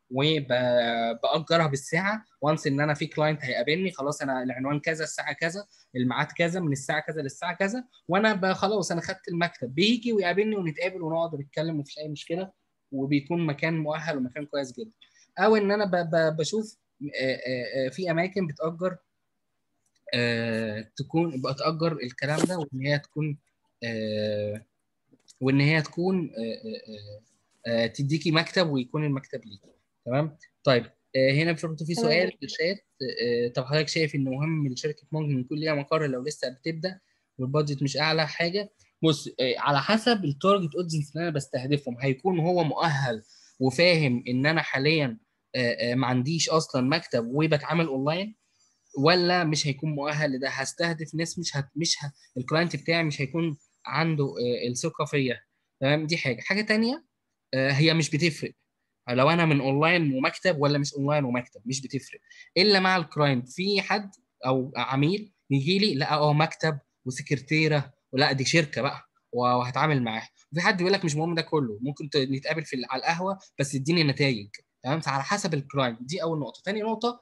وبأجرها بالساعه وانس ان انا في كلاينت هيقابلني خلاص انا العنوان كذا الساعه كذا الميعاد كذا من الساعه كذا للساعه كذا وانا ب- خلاص انا خدت المكتب بيجي ويقابلني ونتقابل ونقعد نتكلم مفيش اي مشكله وبيكون مكان مؤهل ومكان كويس جدا او ان انا ب- ب- بشوف آه، آه، آه، في اماكن بتأجر آه، تكون بتأجر الكلام ده وان هي تكون آه، وان هي تكون آه، آه، آه، تديكي مكتب ويكون المكتب ليكي تمام طيب آه، هنا برضه في تمام. سؤال في الشات آه، طب حضرتك شايف ان مهم الشركه ممكن يكون ليها مقر لو لسه بتبدا والبادجت مش اعلى حاجه بص آه، على حسب التارجت اودينس اللي انا بستهدفهم هيكون هو مؤهل وفاهم ان انا حاليا آه، آه، ما عنديش اصلا مكتب وبتعامل اونلاين ولا مش هيكون مؤهل لده هستهدف ناس مش هت... مش ه... الكلاينت بتاعي مش هيكون عنده آه، الثقه فيا تمام دي حاجه حاجه تانية آه، هي مش بتفرق لو انا من اونلاين ومكتب ولا مش اونلاين ومكتب مش بتفرق الا مع الكلاينت في حد او عميل يجي لي لا اه مكتب وسكرتيره ولا دي شركه بقى وهتعامل معاها وفي حد يقول لك مش مهم ده كله ممكن ت- نتقابل في على القهوه بس اديني نتائج تمام فعلى حسب الكلاينت دي اول نقطه تاني نقطه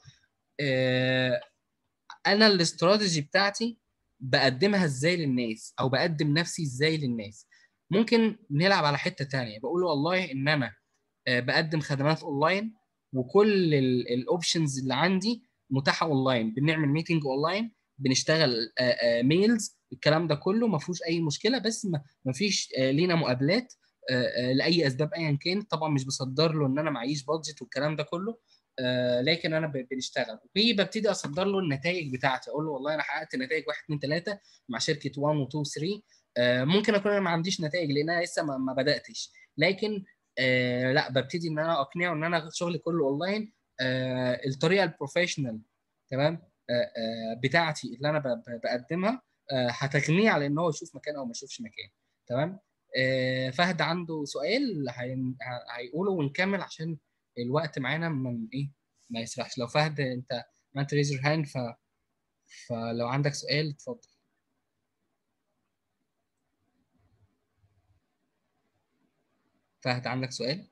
آه انا الاستراتيجي بتاعتي بقدمها ازاي للناس او بقدم نفسي ازاي للناس ممكن نلعب على حته تانية بقول والله ان انا آه، بقدم خدمات اونلاين وكل الاوبشنز اللي عندي متاحه اونلاين بنعمل ميتنج اونلاين بنشتغل ميلز الكلام ده كله ما فيهوش اي مشكله بس ما ما فيش آه، لينا مقابلات آه، آه، لاي اسباب ايا كان طبعا مش بصدر له ان انا معيش بادجت والكلام ده كله آه، لكن انا ب- بنشتغل وببتدي اصدر له النتائج بتاعتي اقول له والله انا حققت نتائج 1 2 3 مع شركه 1 و 2 3 آه، ممكن اكون انا ما عنديش نتائج لان انا لسه ما ما بداتش لكن آه لا ببتدي ان انا اقنعه ان انا شغلي كله اونلاين آه الطريقه البروفيشنال تمام آه آه بتاعتي اللي انا ب- ب- بقدمها آه هتغنيه على ان هو يشوف مكان او ما يشوفش مكان تمام آه فهد عنده سؤال هي- ه- هيقوله ونكمل عشان الوقت معانا من ايه ما يسرحش لو فهد انت ما انت ريز يور هاند ف فلو عندك سؤال اتفضل فهد عندك سؤال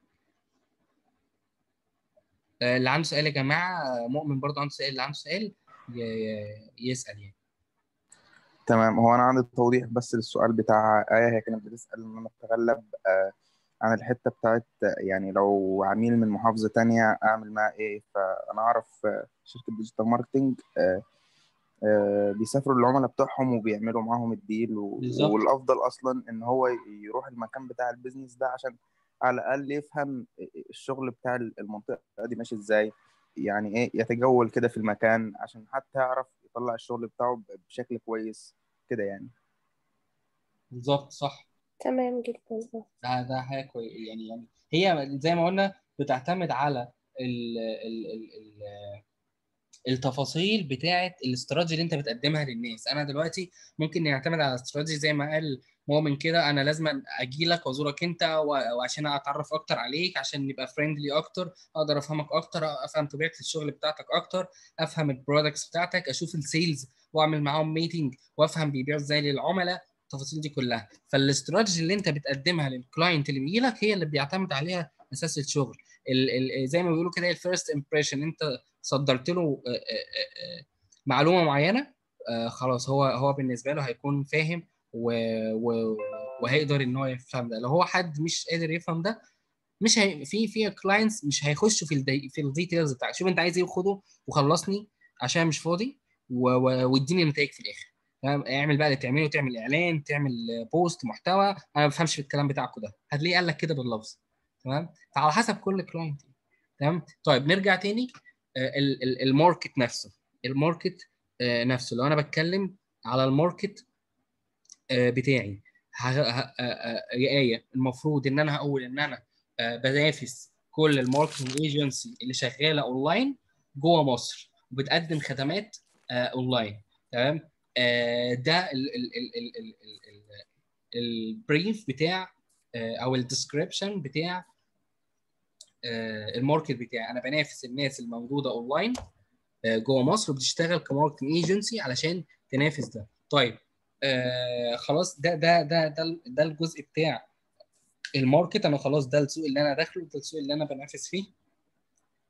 آه، اللي عنده سؤال يا جماعة آه، مؤمن برضه عنده سؤال اللي عنده سؤال ي- ي- يسأل يعني تمام هو انا عندي توضيح بس للسؤال بتاع آية هي كانت بتسأل ان انا اتغلب آه، عن الحتة بتاعت آه، يعني لو عميل من محافظة تانية اعمل معاه ايه فانا اعرف آه، شركة ديجيتال ماركتنج آه، آه، بيسافروا للعملاء بتوعهم وبيعملوا معاهم الديل و- بالظبط. والافضل اصلا ان هو يروح المكان بتاع البيزنس ده عشان على الاقل يفهم الشغل بتاع المنطقة دي ماشي ازاي يعني ايه يتجول كده في المكان عشان حتى يعرف يطلع الشغل بتاعه بشكل كويس كده يعني بالظبط صح تمام جدا ده ده حاجة كويس يعني يعني هي زي ما قلنا بتعتمد على ال ال ال ال التفاصيل بتاعه الاستراتيجي اللي انت بتقدمها للناس انا دلوقتي ممكن نعتمد على استراتيجي زي ما قال مؤمن كده انا لازم اجي لك وازورك انت و- وعشان اتعرف اكتر عليك عشان نبقى فريندلي اكتر اقدر افهمك اكتر افهم طبيعه الشغل بتاعتك اكتر افهم البرودكتس بتاعتك اشوف السيلز واعمل معاهم ميتنج وافهم بيبيعوا ازاي للعملاء التفاصيل دي كلها فالاستراتيجي اللي انت بتقدمها للكلاينت اللي بيجي لك هي اللي بيعتمد عليها اساس الشغل ال ال زي ما بيقولوا كده الفيرست امبريشن انت صدرت له آه، آه، آه، معلومه معينه آه، خلاص هو هو بالنسبه له هيكون فاهم و... و... وهيقدر ان هو يفهم ده لو هو حد مش قادر يفهم ده مش هي... في في كلاينتس مش هيخشوا في الدي... في الديتيلز بتاعك شوف انت عايز ايه وخده وخلصني عشان مش فاضي و... و... واديني نتائج في الاخر تمام اعمل بقى اللي تعمله تعمل اعلان تعمل بوست محتوى انا ما بفهمش في الكلام بتاعكم ده هتلاقيه قال لك كده باللفظ تمام فعلى حسب كل كلاينت تمام طيب نرجع تاني آه، ال- ال- الماركت نفسه الماركت آه، نفسه لو انا بتكلم على الماركت آه، بتاعي ه- ه- آه، آه، يا آية المفروض ان انا هقول ان انا آه، بنافس كل الماركتنج ايجنسي اللي شغاله اونلاين جوه مصر وبتقدم خدمات آه، اونلاين تمام آه، ده ال- ال- ال- ال- ال- ال- ال- البريف بتاع آه، او الديسكريبشن بتاع آه، الماركت بتاعي انا بنافس الناس الموجوده اونلاين آه، جوه مصر وبتشتغل كماركتنج ايجنسي علشان تنافس ده طيب آه خلاص ده ده ده ده ده الجزء بتاع الماركت انا خلاص ده السوق اللي انا داخله ده السوق اللي انا بنافس فيه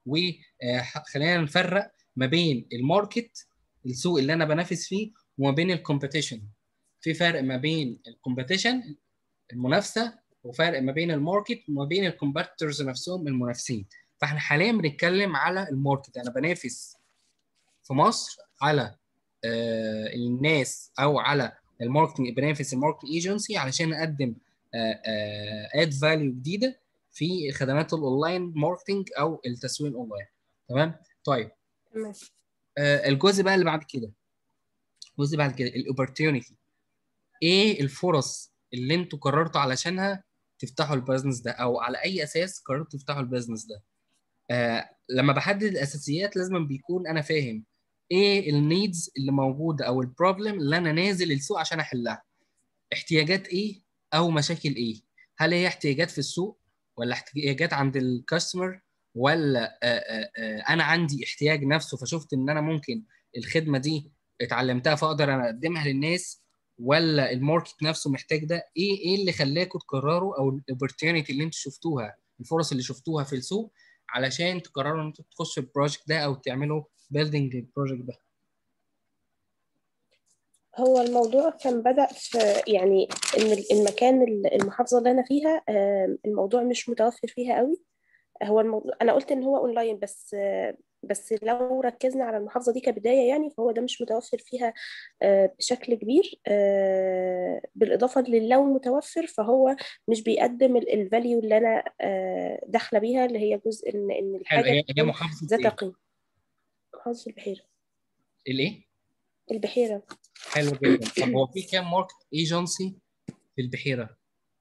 وخلينا نفرق ما بين الماركت السوق اللي انا بنافس فيه وما بين الكومبيتيشن في فرق ما بين الكومبيتيشن المنافسه وفرق ما بين الماركت وما بين الكومبيتيتورز نفسهم المنافسين فاحنا حاليا بنتكلم على الماركت انا بنافس في مصر على آه الناس او على الماركتنج بنافس الماركتنج ايجنسي علشان نقدم اد فاليو جديده في خدمات الاونلاين ماركتنج او التسويق اونلاين تمام طيب تمام آه الجزء بقى اللي بعد كده الجزء بعد كده الاوبورتيونيتي ايه الفرص اللي انتوا قررتوا علشانها تفتحوا البيزنس ده او على اي اساس قررتوا تفتحوا البيزنس ده آه لما بحدد الاساسيات لازم بيكون انا فاهم ايه النيدز اللي موجوده او البروبلم اللي انا نازل السوق عشان احلها احتياجات ايه او مشاكل ايه هل هي احتياجات في السوق ولا احتياجات عند الكاستمر ولا آآ آآ انا عندي احتياج نفسه فشفت ان انا ممكن الخدمه دي اتعلمتها فاقدر انا اقدمها للناس ولا الماركت نفسه محتاج ده ايه ايه اللي خلاكم تقرروا او الاوبورتيونيتي اللي انتوا شفتوها الفرص اللي شفتوها في السوق علشان تقرروا ان انتوا تخشوا البروجكت ده او تعملوا بيلدينج البروجكت ده هو الموضوع كان بدأ في يعني إن المكان المحافظة اللي أنا فيها الموضوع مش متوفر فيها قوي هو الموضوع أنا قلت إن هو أونلاين بس بس لو ركزنا على المحافظة دي كبداية يعني فهو ده مش متوفر فيها بشكل كبير بالإضافة للو متوفر فهو مش بيقدم الفاليو اللي أنا داخلة بيها اللي هي جزء إن إن الحاجة هي هي محافظه ذات ايه؟ قيمة محافظة البحيرة الايه؟ البحيرة حلو جدا طب هو في كام ماركت ايجنسي في البحيره؟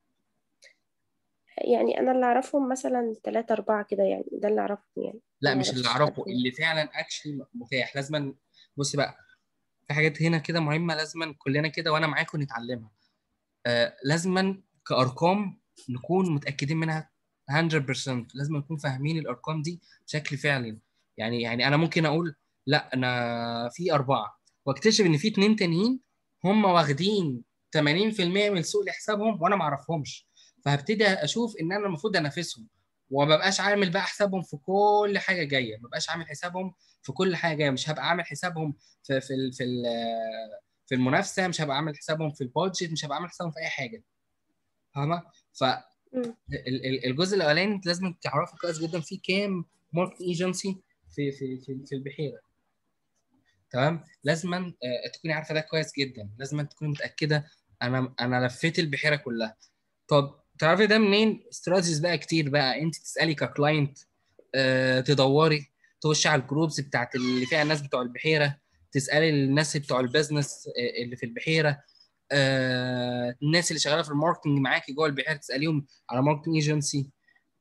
يعني أنا اللي أعرفهم مثلا ثلاثة أربعة كده يعني ده اللي أعرفهم يعني لا ما مش اللي أعرفش اعرفه حد. اللي فعلا اكشلي متاح لازم بص بقى في حاجات هنا كده مهمه لازم كلنا كده وانا معاكم نتعلمها آه لازم كارقام نكون متاكدين منها 100% لازم نكون فاهمين الارقام دي بشكل فعلي يعني يعني انا ممكن اقول لا انا في اربعه واكتشف ان في اتنين تانيين هم واخدين 80% من السوق لحسابهم وانا ما اعرفهمش فهبتدي اشوف ان انا المفروض انافسهم وما بقاش عامل بقى حسابهم في كل حاجه جايه ما بقاش عامل حسابهم في كل حاجه جايه مش هبقى عامل حسابهم في في ال- في ال- في المنافسه مش هبقى عامل حسابهم في البادجت مش هبقى عامل حسابهم في اي حاجه فاهمه مم. فالجزء الاولاني انت لازم تعرفه كويس جدا في كام ماركت ايجنسي في في في في البحيره تمام لازما آه، تكوني عارفه ده كويس جدا لازما تكوني متاكده انا انا لفيت البحيره كلها طب تعرفي ده منين استراتيجيز بقى كتير بقى انت تسالي ككلاينت آه، تدوري تخشي على الجروبز بتاعت اللي فيها الناس بتوع البحيره تسالي الناس بتوع البيزنس آه، اللي في البحيره آه، الناس اللي شغاله في الماركتنج معاكي جوه البحيره تساليهم على ماركتنج ايجنسي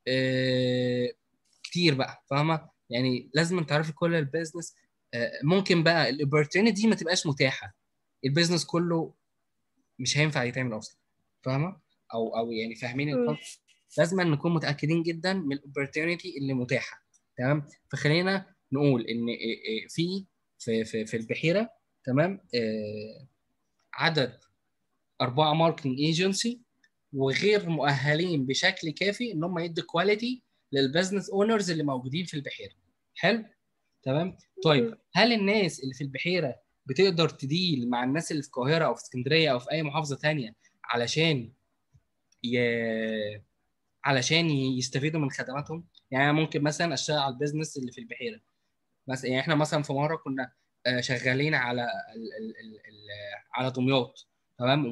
كتير بقى فاهمه يعني لازم تعرفي كل البيزنس آه، ممكن بقى الاوبورتونيتي ما تبقاش متاحه البيزنس كله مش هينفع يتعمل اصلا فاهمه او او يعني فاهمين مم. الكونسيبت لازم نكون متاكدين جدا من الاوبورتونيتي اللي متاحه تمام فخلينا نقول ان إيه إيه في في في, في البحيره تمام آه، عدد اربعه ماركتنج ايجنسي وغير مؤهلين بشكل كافي ان هم يدوا كواليتي للبزنس اونرز اللي موجودين في البحيره حلو تمام طيب مم. هل الناس اللي في البحيره بتقدر تديل مع الناس اللي في القاهره او في اسكندريه او في اي محافظه تانية علشان ي... علشان يستفيدوا من خدماتهم يعني أنا ممكن مثلا اشتغل على البيزنس اللي في البحيره مثلا يعني احنا مثلا في مره كنا آه، شغالين على ال... ال... ال... ال... على دمياط تمام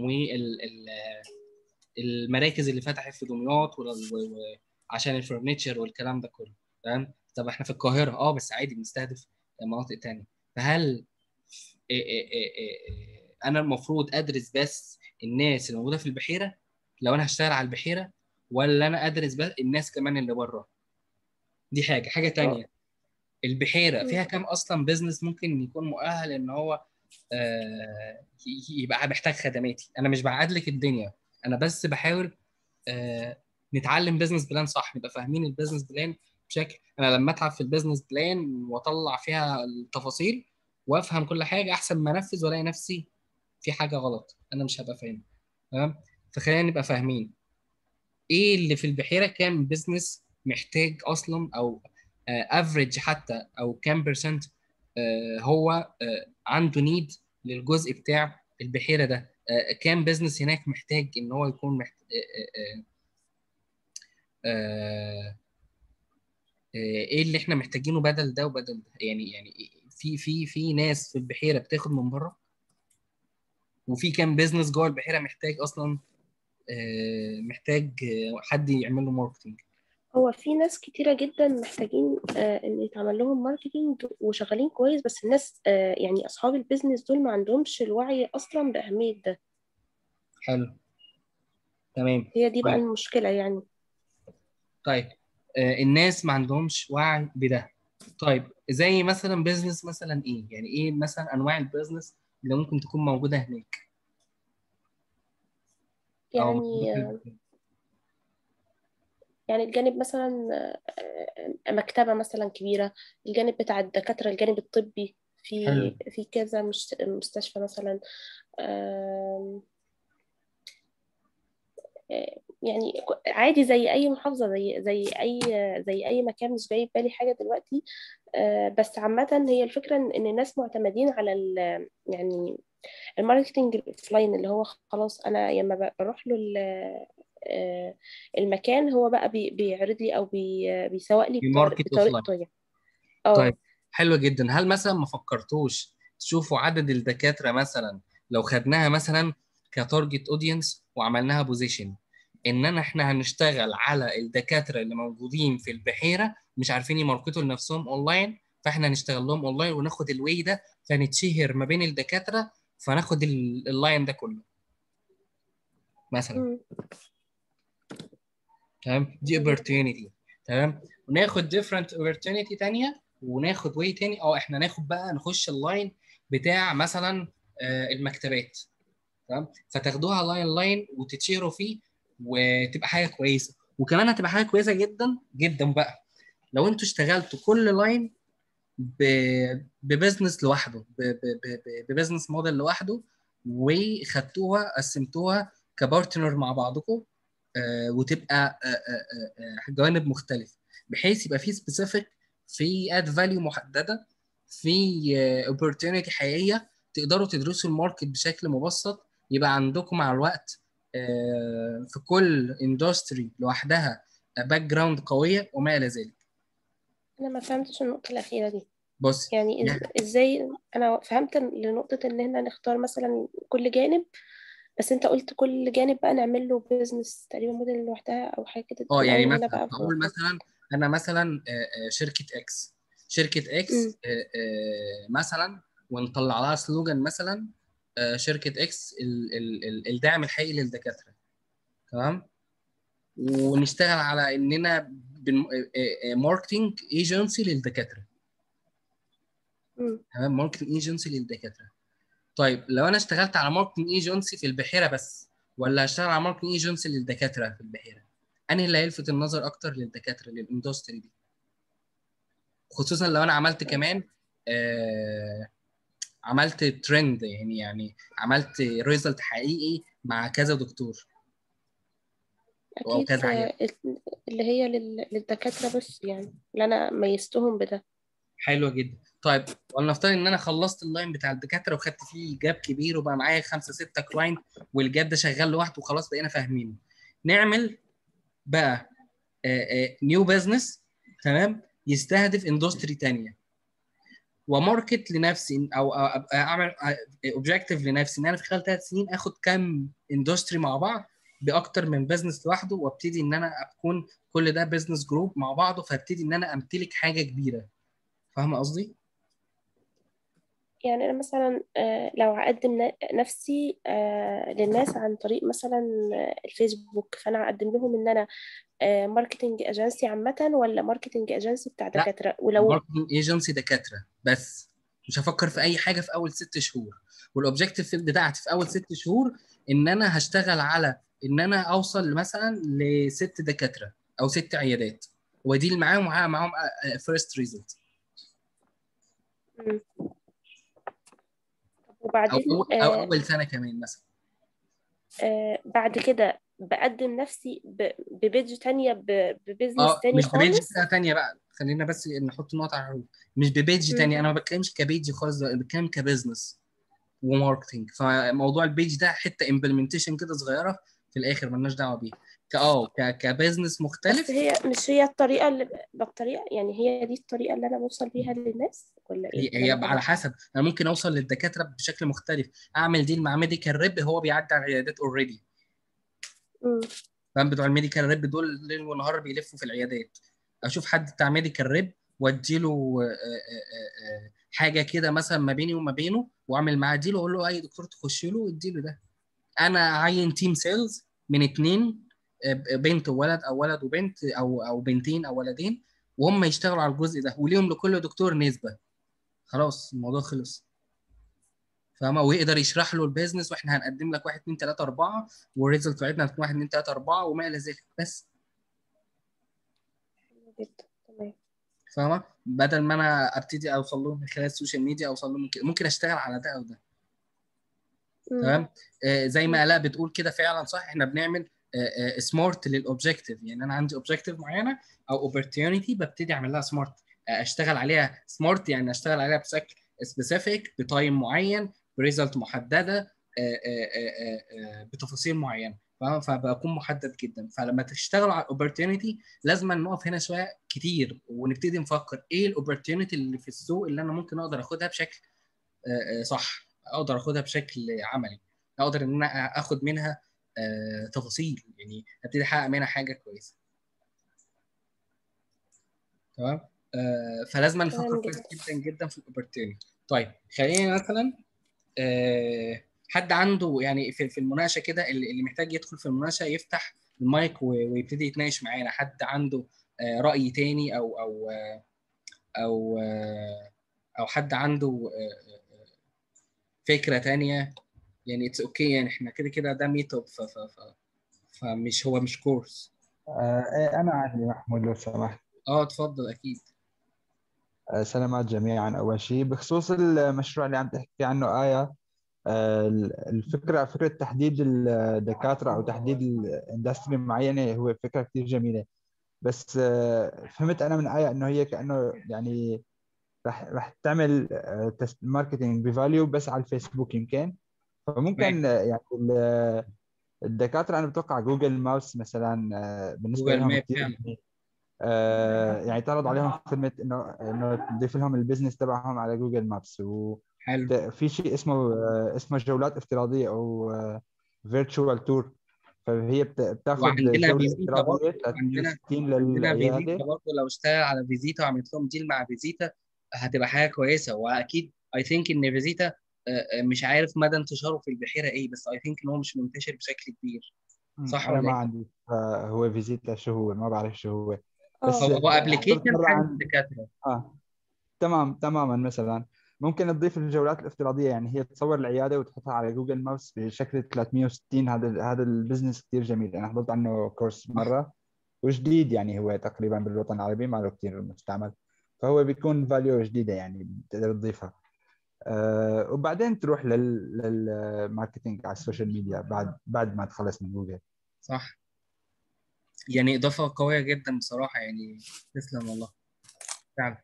والمراكز اللي فتحت في دمياط وال- و... و... عشان الفurniture والكلام ده كله تمام طب احنا في القاهره اه بس عادي بنستهدف مناطق تانية فهل إيه إيه إيه إيه إيه انا المفروض ادرس بس الناس اللي موجوده في البحيره لو انا هشتغل على البحيره ولا انا ادرس بس الناس كمان اللي بره دي حاجه حاجه تانية البحيره فيها كام اصلا بيزنس ممكن يكون مؤهل ان هو آه ي- يبقى محتاج خدماتي انا مش بعقد لك الدنيا انا بس بحاول آه نتعلم بيزنس بلان صح نبقى فاهمين البيزنس بلان بشكل انا لما اتعب في البيزنس بلان واطلع فيها التفاصيل وافهم كل حاجه احسن ما انفذ والاقي نفسي في حاجه غلط انا مش هبقى فاهم تمام فخلينا نبقى فاهمين ايه اللي في البحيره كام بيزنس محتاج اصلا او افريج حتى او كام بيرسنت هو آه، عنده نيد للجزء بتاع البحيره ده آه، كام بزنس هناك محتاج ان هو يكون محتاج ايه اللي احنا محتاجينه بدل ده وبدل ده يعني يعني في في في ناس في البحيره بتاخد من بره وفي كام بيزنس جوه البحيره محتاج اصلا آه، محتاج آه، حد يعمل له ماركتنج هو في ناس كتيرة جدا محتاجين آه، ان يتعمل لهم ماركتينج وشغالين كويس بس الناس آه، يعني اصحاب البيزنس دول ما عندهمش الوعي اصلا باهمية ده حلو تمام هي دي بقى طيب. المشكلة يعني طيب آه، الناس ما عندهمش وعي بده طيب زي مثلا بيزنس مثلا ايه يعني ايه مثلا انواع البيزنس اللي ممكن تكون موجوده هناك أو يعني موجودة في- يعني الجانب مثلا آه، مكتبة مثلا كبيرة الجانب بتاع الدكاترة الجانب الطبي في حلو. في كذا مش- مستشفى مثلا آم، آه، يعني عادي زي أي محافظة زي زي أي زي أي مكان مش جاي في بالي حاجة دلوقتي آه، بس عامة هي الفكرة إن إن الناس معتمدين على ال يعني الماركتينج الأوفلاين اللي هو خلاص أنا لما بروح له ال- آه، المكان هو بقى بي- بيعرض لي أو بي- بيسوق لي بطر- بماركت بطريقته يعني طيب اه حلو جدا هل مثلا ما فكرتوش تشوفوا عدد الدكاترة مثلا لو خدناها مثلا كتارجت اودينس وعملناها بوزيشن اننا احنا هنشتغل على الدكاترة اللي موجودين في البحيرة مش عارفين يماركتوا لنفسهم اونلاين فاحنا هنشتغل لهم اونلاين وناخد الواي ده فنتشهر ما بين الدكاترة فناخد ال- اللاين ده كله مثلا مم. تمام دي opportunity تمام وناخد different opportunity تانية وناخد واي تاني اه احنا ناخد بقى نخش اللاين بتاع مثلا آه، المكتبات تمام فتاخدوها لاين لاين وتتشهروا فيه وتبقى حاجه كويسه وكمان هتبقى حاجه كويسه جدا جدا بقى لو انتوا اشتغلتوا كل لاين ببزنس لوحده ب- ب- ب- ب- ببزنس موديل لوحده وخدتوها قسمتوها كبارتنر مع بعضكم آه، وتبقى آه، آه، آه، جوانب مختلفه بحيث يبقى في سبيسيفيك في اد فاليو محدده في اوبورتيونيتي حقيقيه تقدروا تدرسوا الماركت بشكل مبسط يبقى عندكم مع الوقت آه، في كل اندستري لوحدها باك جراوند قويه وما الى ذلك أنا ما فهمتش النقطة الأخيرة دي بص يعني إز... إزاي أنا فهمت لنقطة إن إحنا نختار مثلا كل جانب بس أنت قلت كل جانب بقى نعمل له بيزنس تقريبا موديل لوحدها أو حاجة كده اه يعني الأول هنا مثلا بقى هقول مثلا انا مثلا آه، آه، شركه اكس شركه اكس مم. آه، آه، مثلا ونطلع لها سلوجان مثلا آه، شركه اكس ال- ال- ال- الدعم الحقيقي للدكاتره تمام ونشتغل على اننا ماركتنج ايجنسي للدكاتره مم. تمام ماركتنج ايجنسي للدكاتره طيب لو انا اشتغلت على ماركتنج ايجنسي في البحيره بس ولا هشتغل على ماركتنج ايجنسي للدكاتره في البحيره انهي اللي هيلفت النظر اكتر للدكاتره للاندستري دي خصوصا لو انا عملت كمان آه عملت ترند يعني يعني عملت ريزلت حقيقي مع كذا دكتور او أكيد كذا عيان آه، اللي هي لل... للدكاترة بس يعني اللي أنا ميزتهم بده حلو جدا طيب ولنفترض ان انا خلصت اللاين بتاع الدكاتره وخدت فيه جاب كبير وبقى معايا خمسه سته كلاينت والجاب ده شغال لوحده وخلاص بقينا فاهمينه نعمل بقى نيو بزنس تمام يستهدف اندستري تانية وماركت لنفسي او أو أبقى اعمل اوبجيكتيف لنفسي ان انا في خلال ثلاث سنين اخد كام اندستري مع بعض باكتر من بزنس لوحده وابتدي ان انا اكون كل ده بزنس جروب مع بعضه فابتدي ان انا امتلك حاجه كبيره فاهمه قصدي؟ يعني أنا مثلا آه، لو هقدم ن- نفسي آه، للناس عن طريق مثلا آه، الفيسبوك فأنا هقدم لهم إن أنا ماركتنج اجنسي عامة ولا ماركتنج اجنسي بتاع لا. دكاترة ولو ماركتنج ايجنسي دكاتره بس مش هفكر في اي حاجه في اول ست شهور والاوبجيكتيف بتاعتي في اول ست شهور ان انا هشتغل على ان انا اوصل مثلا لست دكاتره او ست عيادات وديل معاهم معاهم معاهم فيرست ريزلت مم. طب او وبعدين أول- او آه، اول سنه كمان مثلا آه، بعد كده بقدم نفسي ب- ببيج تانية ب- ببزنس اه تاني مش ببيج خالص بقى تانية بقى خلينا بس نحط نقطة على الحروف مش ببيج مم. تانية انا ما بتكلمش كبيج خالص ده، بتكلم كبزنس وماركتنج فموضوع البيج ده حتة امبلمنتيشن كده صغيرة في الاخر ملناش دعوة بيه كا اه ك- كبزنس بس مختلف هي مش هي الطريقة اللي بالطريقة يعني هي دي الطريقة اللي أنا بوصل بيها للناس ولا هي إيه؟ هي أنا على حسب انا ممكن اوصل للدكاترة بشكل مختلف اعمل ديل مع ميديكال ريب هو بيعدي على العيادات اوريدي مم. فاهم بتوع الميديكال ريب دول ليل ونهار بيلفوا في العيادات اشوف حد بتاع ميديكال ريب واديله آه، آه، آه، آه، حاجه كده مثلا ما بيني وما بينه واعمل معاه ديل واقول له اي دكتور تخش له واديله ده انا اعين تيم سيلز من اتنين آه، بنت وولد او ولد وبنت او او بنتين او ولدين وهم يشتغلوا على الجزء ده وليهم لكل دكتور نسبه خلاص الموضوع خلص فاهمة ويقدر يشرح له البيزنس واحنا هنقدم لك 1 2 3 4 والريزلت بتاعتنا هتكون 1 2 3 4 وما الى ذلك بس حلو جدا تمام فاهمة بدل ما انا ابتدي اوصل لهم من خلال السوشيال ميديا اوصل لهم من كده ممكن اشتغل على ده او ده مم. تمام آه زي ما الاء بتقول كده فعلا صح احنا بنعمل سمارت للاوبجيكتيف يعني انا عندي اوبجيكتيف معينه او اوبورتيونيتي ببتدي اعمل لها سمارت اشتغل عليها سمارت يعني اشتغل عليها بشكل سبيسيفيك بتايم معين بريزلت محدده آه، آه، آه، آه، بتفاصيل معينه فاهم فبكون محدد جدا فلما تشتغلوا على الاوبورتيونيتي لازم نقف هنا شويه كتير ونبتدي نفكر ايه الاوبورتيونيتي اللي في السوق اللي انا ممكن اقدر اخدها بشكل آه، آه، صح اقدر اخدها بشكل عملي اقدر ان انا اخد منها آه، تفاصيل يعني ابتدي احقق منها حاجه كويسه تمام آه، فلازم نفكر تمام كويس جدا. جدا جدا في الاوبورتيونيتي طيب خلينا مثلا آه، حد عنده يعني في في المناقشه كده اللي اللي محتاج يدخل في المناقشه يفتح المايك و- ويبتدي يتناقش معانا حد عنده آه، رأي تاني او او آه، او آه، او حد عنده آه، آه، آه، فكره تانية يعني اتس اوكي يعني احنا كده كده ده ميت اب ف ف ف فمش هو مش كورس آه إيه، أنا عندي محمود لو سمحت اه اتفضل اكيد آه سلامات جميعا أول شيء بخصوص المشروع اللي عم تحكي عنه آية آه الفكرة فكرة تحديد الدكاترة أو تحديد الاندستري معينة هو فكرة كثير جميلة بس آه فهمت أنا من آية إنه هي كأنه يعني رح رح تعمل ماركتينج بفاليو بس على الفيسبوك يمكن فممكن آه، يعني ال- الدكاترة أنا بتوقع جوجل ماوس مثلا آه، بالنسبة جوجل لهم ماب كثير فعلا. مهم. آه، يعني تعرض عليهم خدمة إنه إنه تضيف لهم البزنس تبعهم على جوجل مابس حلو وفي شيء اسمه آه، اسمه جولات افتراضية أو فيرتشوال تور فهي بت- بتاخذ وعندنا جولة فيزيتا افتراضية برضه عندنا 360 عندنا فيزيتا للعيادة برضه لو اشتغل على فيزيتا وعملت لهم ديل مع فيزيتا هتبقى حاجه كويسه واكيد اي ثينك ان فيزيتا آه، آه، مش عارف مدى انتشاره في البحيره ايه بس اي ثينك ان هو مش منتشر بشكل كبير صح أنا ولا ما ايه؟ عندي آه، هو فيزيتا شو هو ما بعرف شو هو بس هو هو آه، ابلكيشن حضرت مرة حاجه عن الدكاتره اه تمام تماما مثلا ممكن تضيف الجولات الافتراضيه يعني هي تصور العياده وتحطها على جوجل مابس بشكل 360 هذا هذا البزنس كثير جميل انا حضرت عنه كورس مره وجديد يعني هو تقريبا بالوطن العربي ما له كثير مستعمل فهو بيكون فاليو جديده يعني بتقدر تضيفها أه وبعدين تروح لل للماركتينج على السوشيال ميديا بعد بعد ما تخلص من جوجل صح يعني اضافه قويه جدا بصراحه يعني تسلم والله فعلا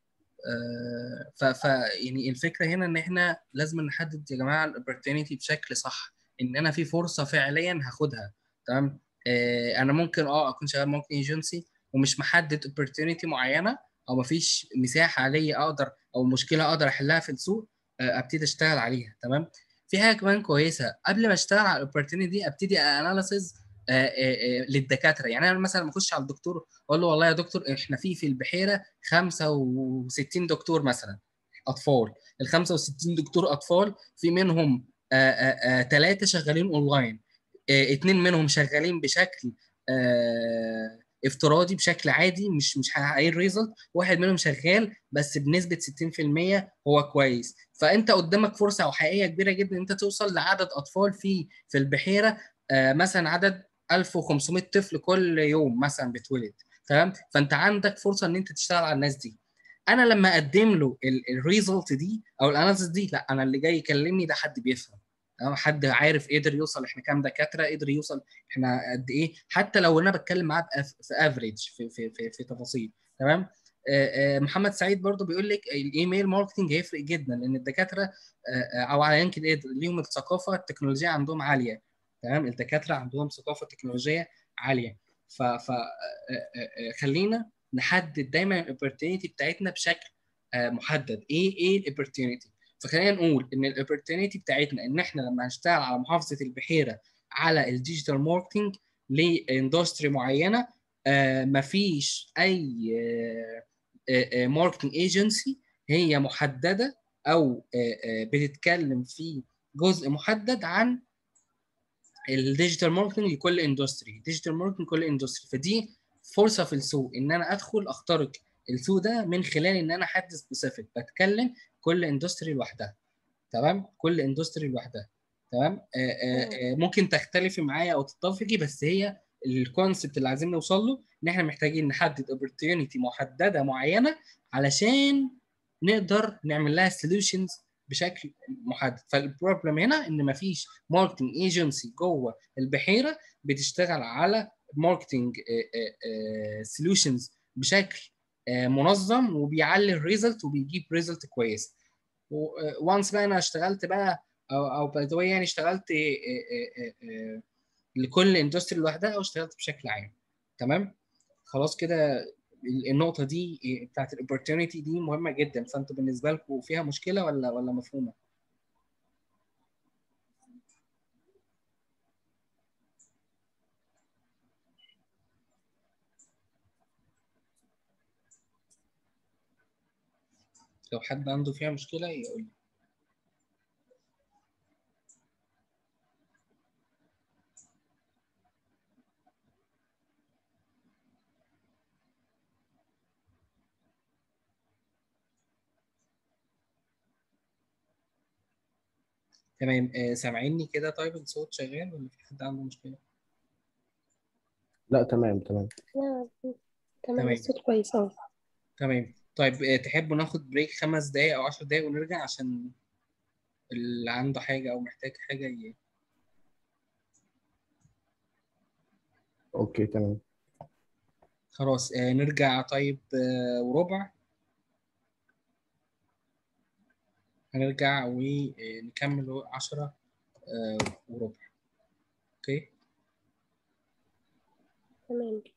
آه، ف ف يعني الفكره هنا ان احنا لازم نحدد يا جماعه الاوبورتونيتي بشكل صح ان انا في فرصه فعليا هاخدها تمام آه، انا ممكن اه اكون شغال ممكن ايجنسي ومش محدد اوبورتونيتي معينه او مفيش مساحه ليا اقدر او مشكله اقدر احلها في السوق آه، ابتدي اشتغل عليها تمام في حاجه كمان كويسه قبل ما اشتغل على الاوبورتونيتي دي ابتدي اناليسز للدكاتره يعني انا مثلا لما اخش على الدكتور اقول له والله يا دكتور احنا في في البحيره 65 دكتور مثلا اطفال ال 65 دكتور اطفال في منهم ثلاثه شغالين اونلاين اثنين منهم شغالين بشكل آه، افتراضي بشكل عادي مش مش حقيقي ريزلت واحد منهم شغال بس بنسبه 60% هو كويس فانت قدامك فرصه او حقيقيه كبيره جدا ان انت توصل لعدد اطفال في في البحيره آه، مثلا عدد 1500 طفل كل يوم مثلا بتولد تمام فانت عندك فرصه ان انت تشتغل على الناس دي انا لما اقدم له الريزلت دي او الاناليسيس دي لا انا اللي جاي يكلمني ده حد بيفهم تمام حد عارف قدر يوصل احنا كام دكاتره قدر يوصل احنا قد ايه حتى لو انا بتكلم معاه بأف- في افريج في في في, في تفاصيل تمام آه، آه، محمد سعيد برضو بيقول لك الايميل ماركتنج هيفرق جدا لان الدكاتره آه، آه، او على يمكن ايه ليهم الثقافه التكنولوجيه عندهم عاليه تمام الدكاتره عندهم ثقافه تكنولوجيه عاليه ف ف آه، آه، آه، خلينا نحدد دايما الاوبورتيونيتي بتاعتنا بشكل آه، محدد ايه ايه الاوبورتيونيتي فخلينا نقول ان الاوبورتيونيتي بتاعتنا ان احنا لما هنشتغل على محافظه البحيره على الديجيتال ماركتنج لاندستري معينه آه، مفيش اي ماركتنج ايجنسي هي محدده او آه، آه، بتتكلم في جزء محدد عن الديجيتال ماركتنج لكل اندستري ديجيتال ماركتنج لكل اندستري فدي فرصه في السوق ان انا ادخل اخترق السوق ده من خلال ان انا حد سبيسيفيك بتكلم كل اندستري لوحدها تمام كل اندستري لوحدها تمام آه، آه، آه، ممكن تختلفي معايا او تتفقي بس هي الكونسبت اللي عايزين نوصل له ان احنا محتاجين نحدد opportunity محدده معينه علشان نقدر نعمل لها سوليوشنز بشكل محدد فالبروبلم هنا ان مفيش ماركتنج ايجنسي جوه البحيره بتشتغل على ماركتنج سوليوشنز بشكل آه، منظم وبيعلي الريزلت وبيجيب ريزلت كويس وانس بقى انا اشتغلت بقى او او باي ذا يعني اشتغلت آه، آه، آه، آه، لكل اندستري لوحدها او اشتغلت بشكل عام تمام خلاص كده ال- النقطه دي بتاعت الاوبورتيونيتي دي مهمه جدا فانتوا بالنسبه لكم فيها مشكله ولا ولا مفهومه لو حد عنده فيها مشكله يقول لي تمام آه، سامعيني كده طيب الصوت شغال ولا في حد عنده مشكله لا تمام تمام لا تمام تمام. الصوت كويس اه تمام طيب آه، تحبوا ناخد بريك خمس دقايق او عشر دقايق ونرجع عشان اللي عنده حاجه او محتاج حاجه ي... اوكي تمام خلاص آه، نرجع طيب آه، وربع هنرجع ونكمل عشرة آه، وربع اوكي تمام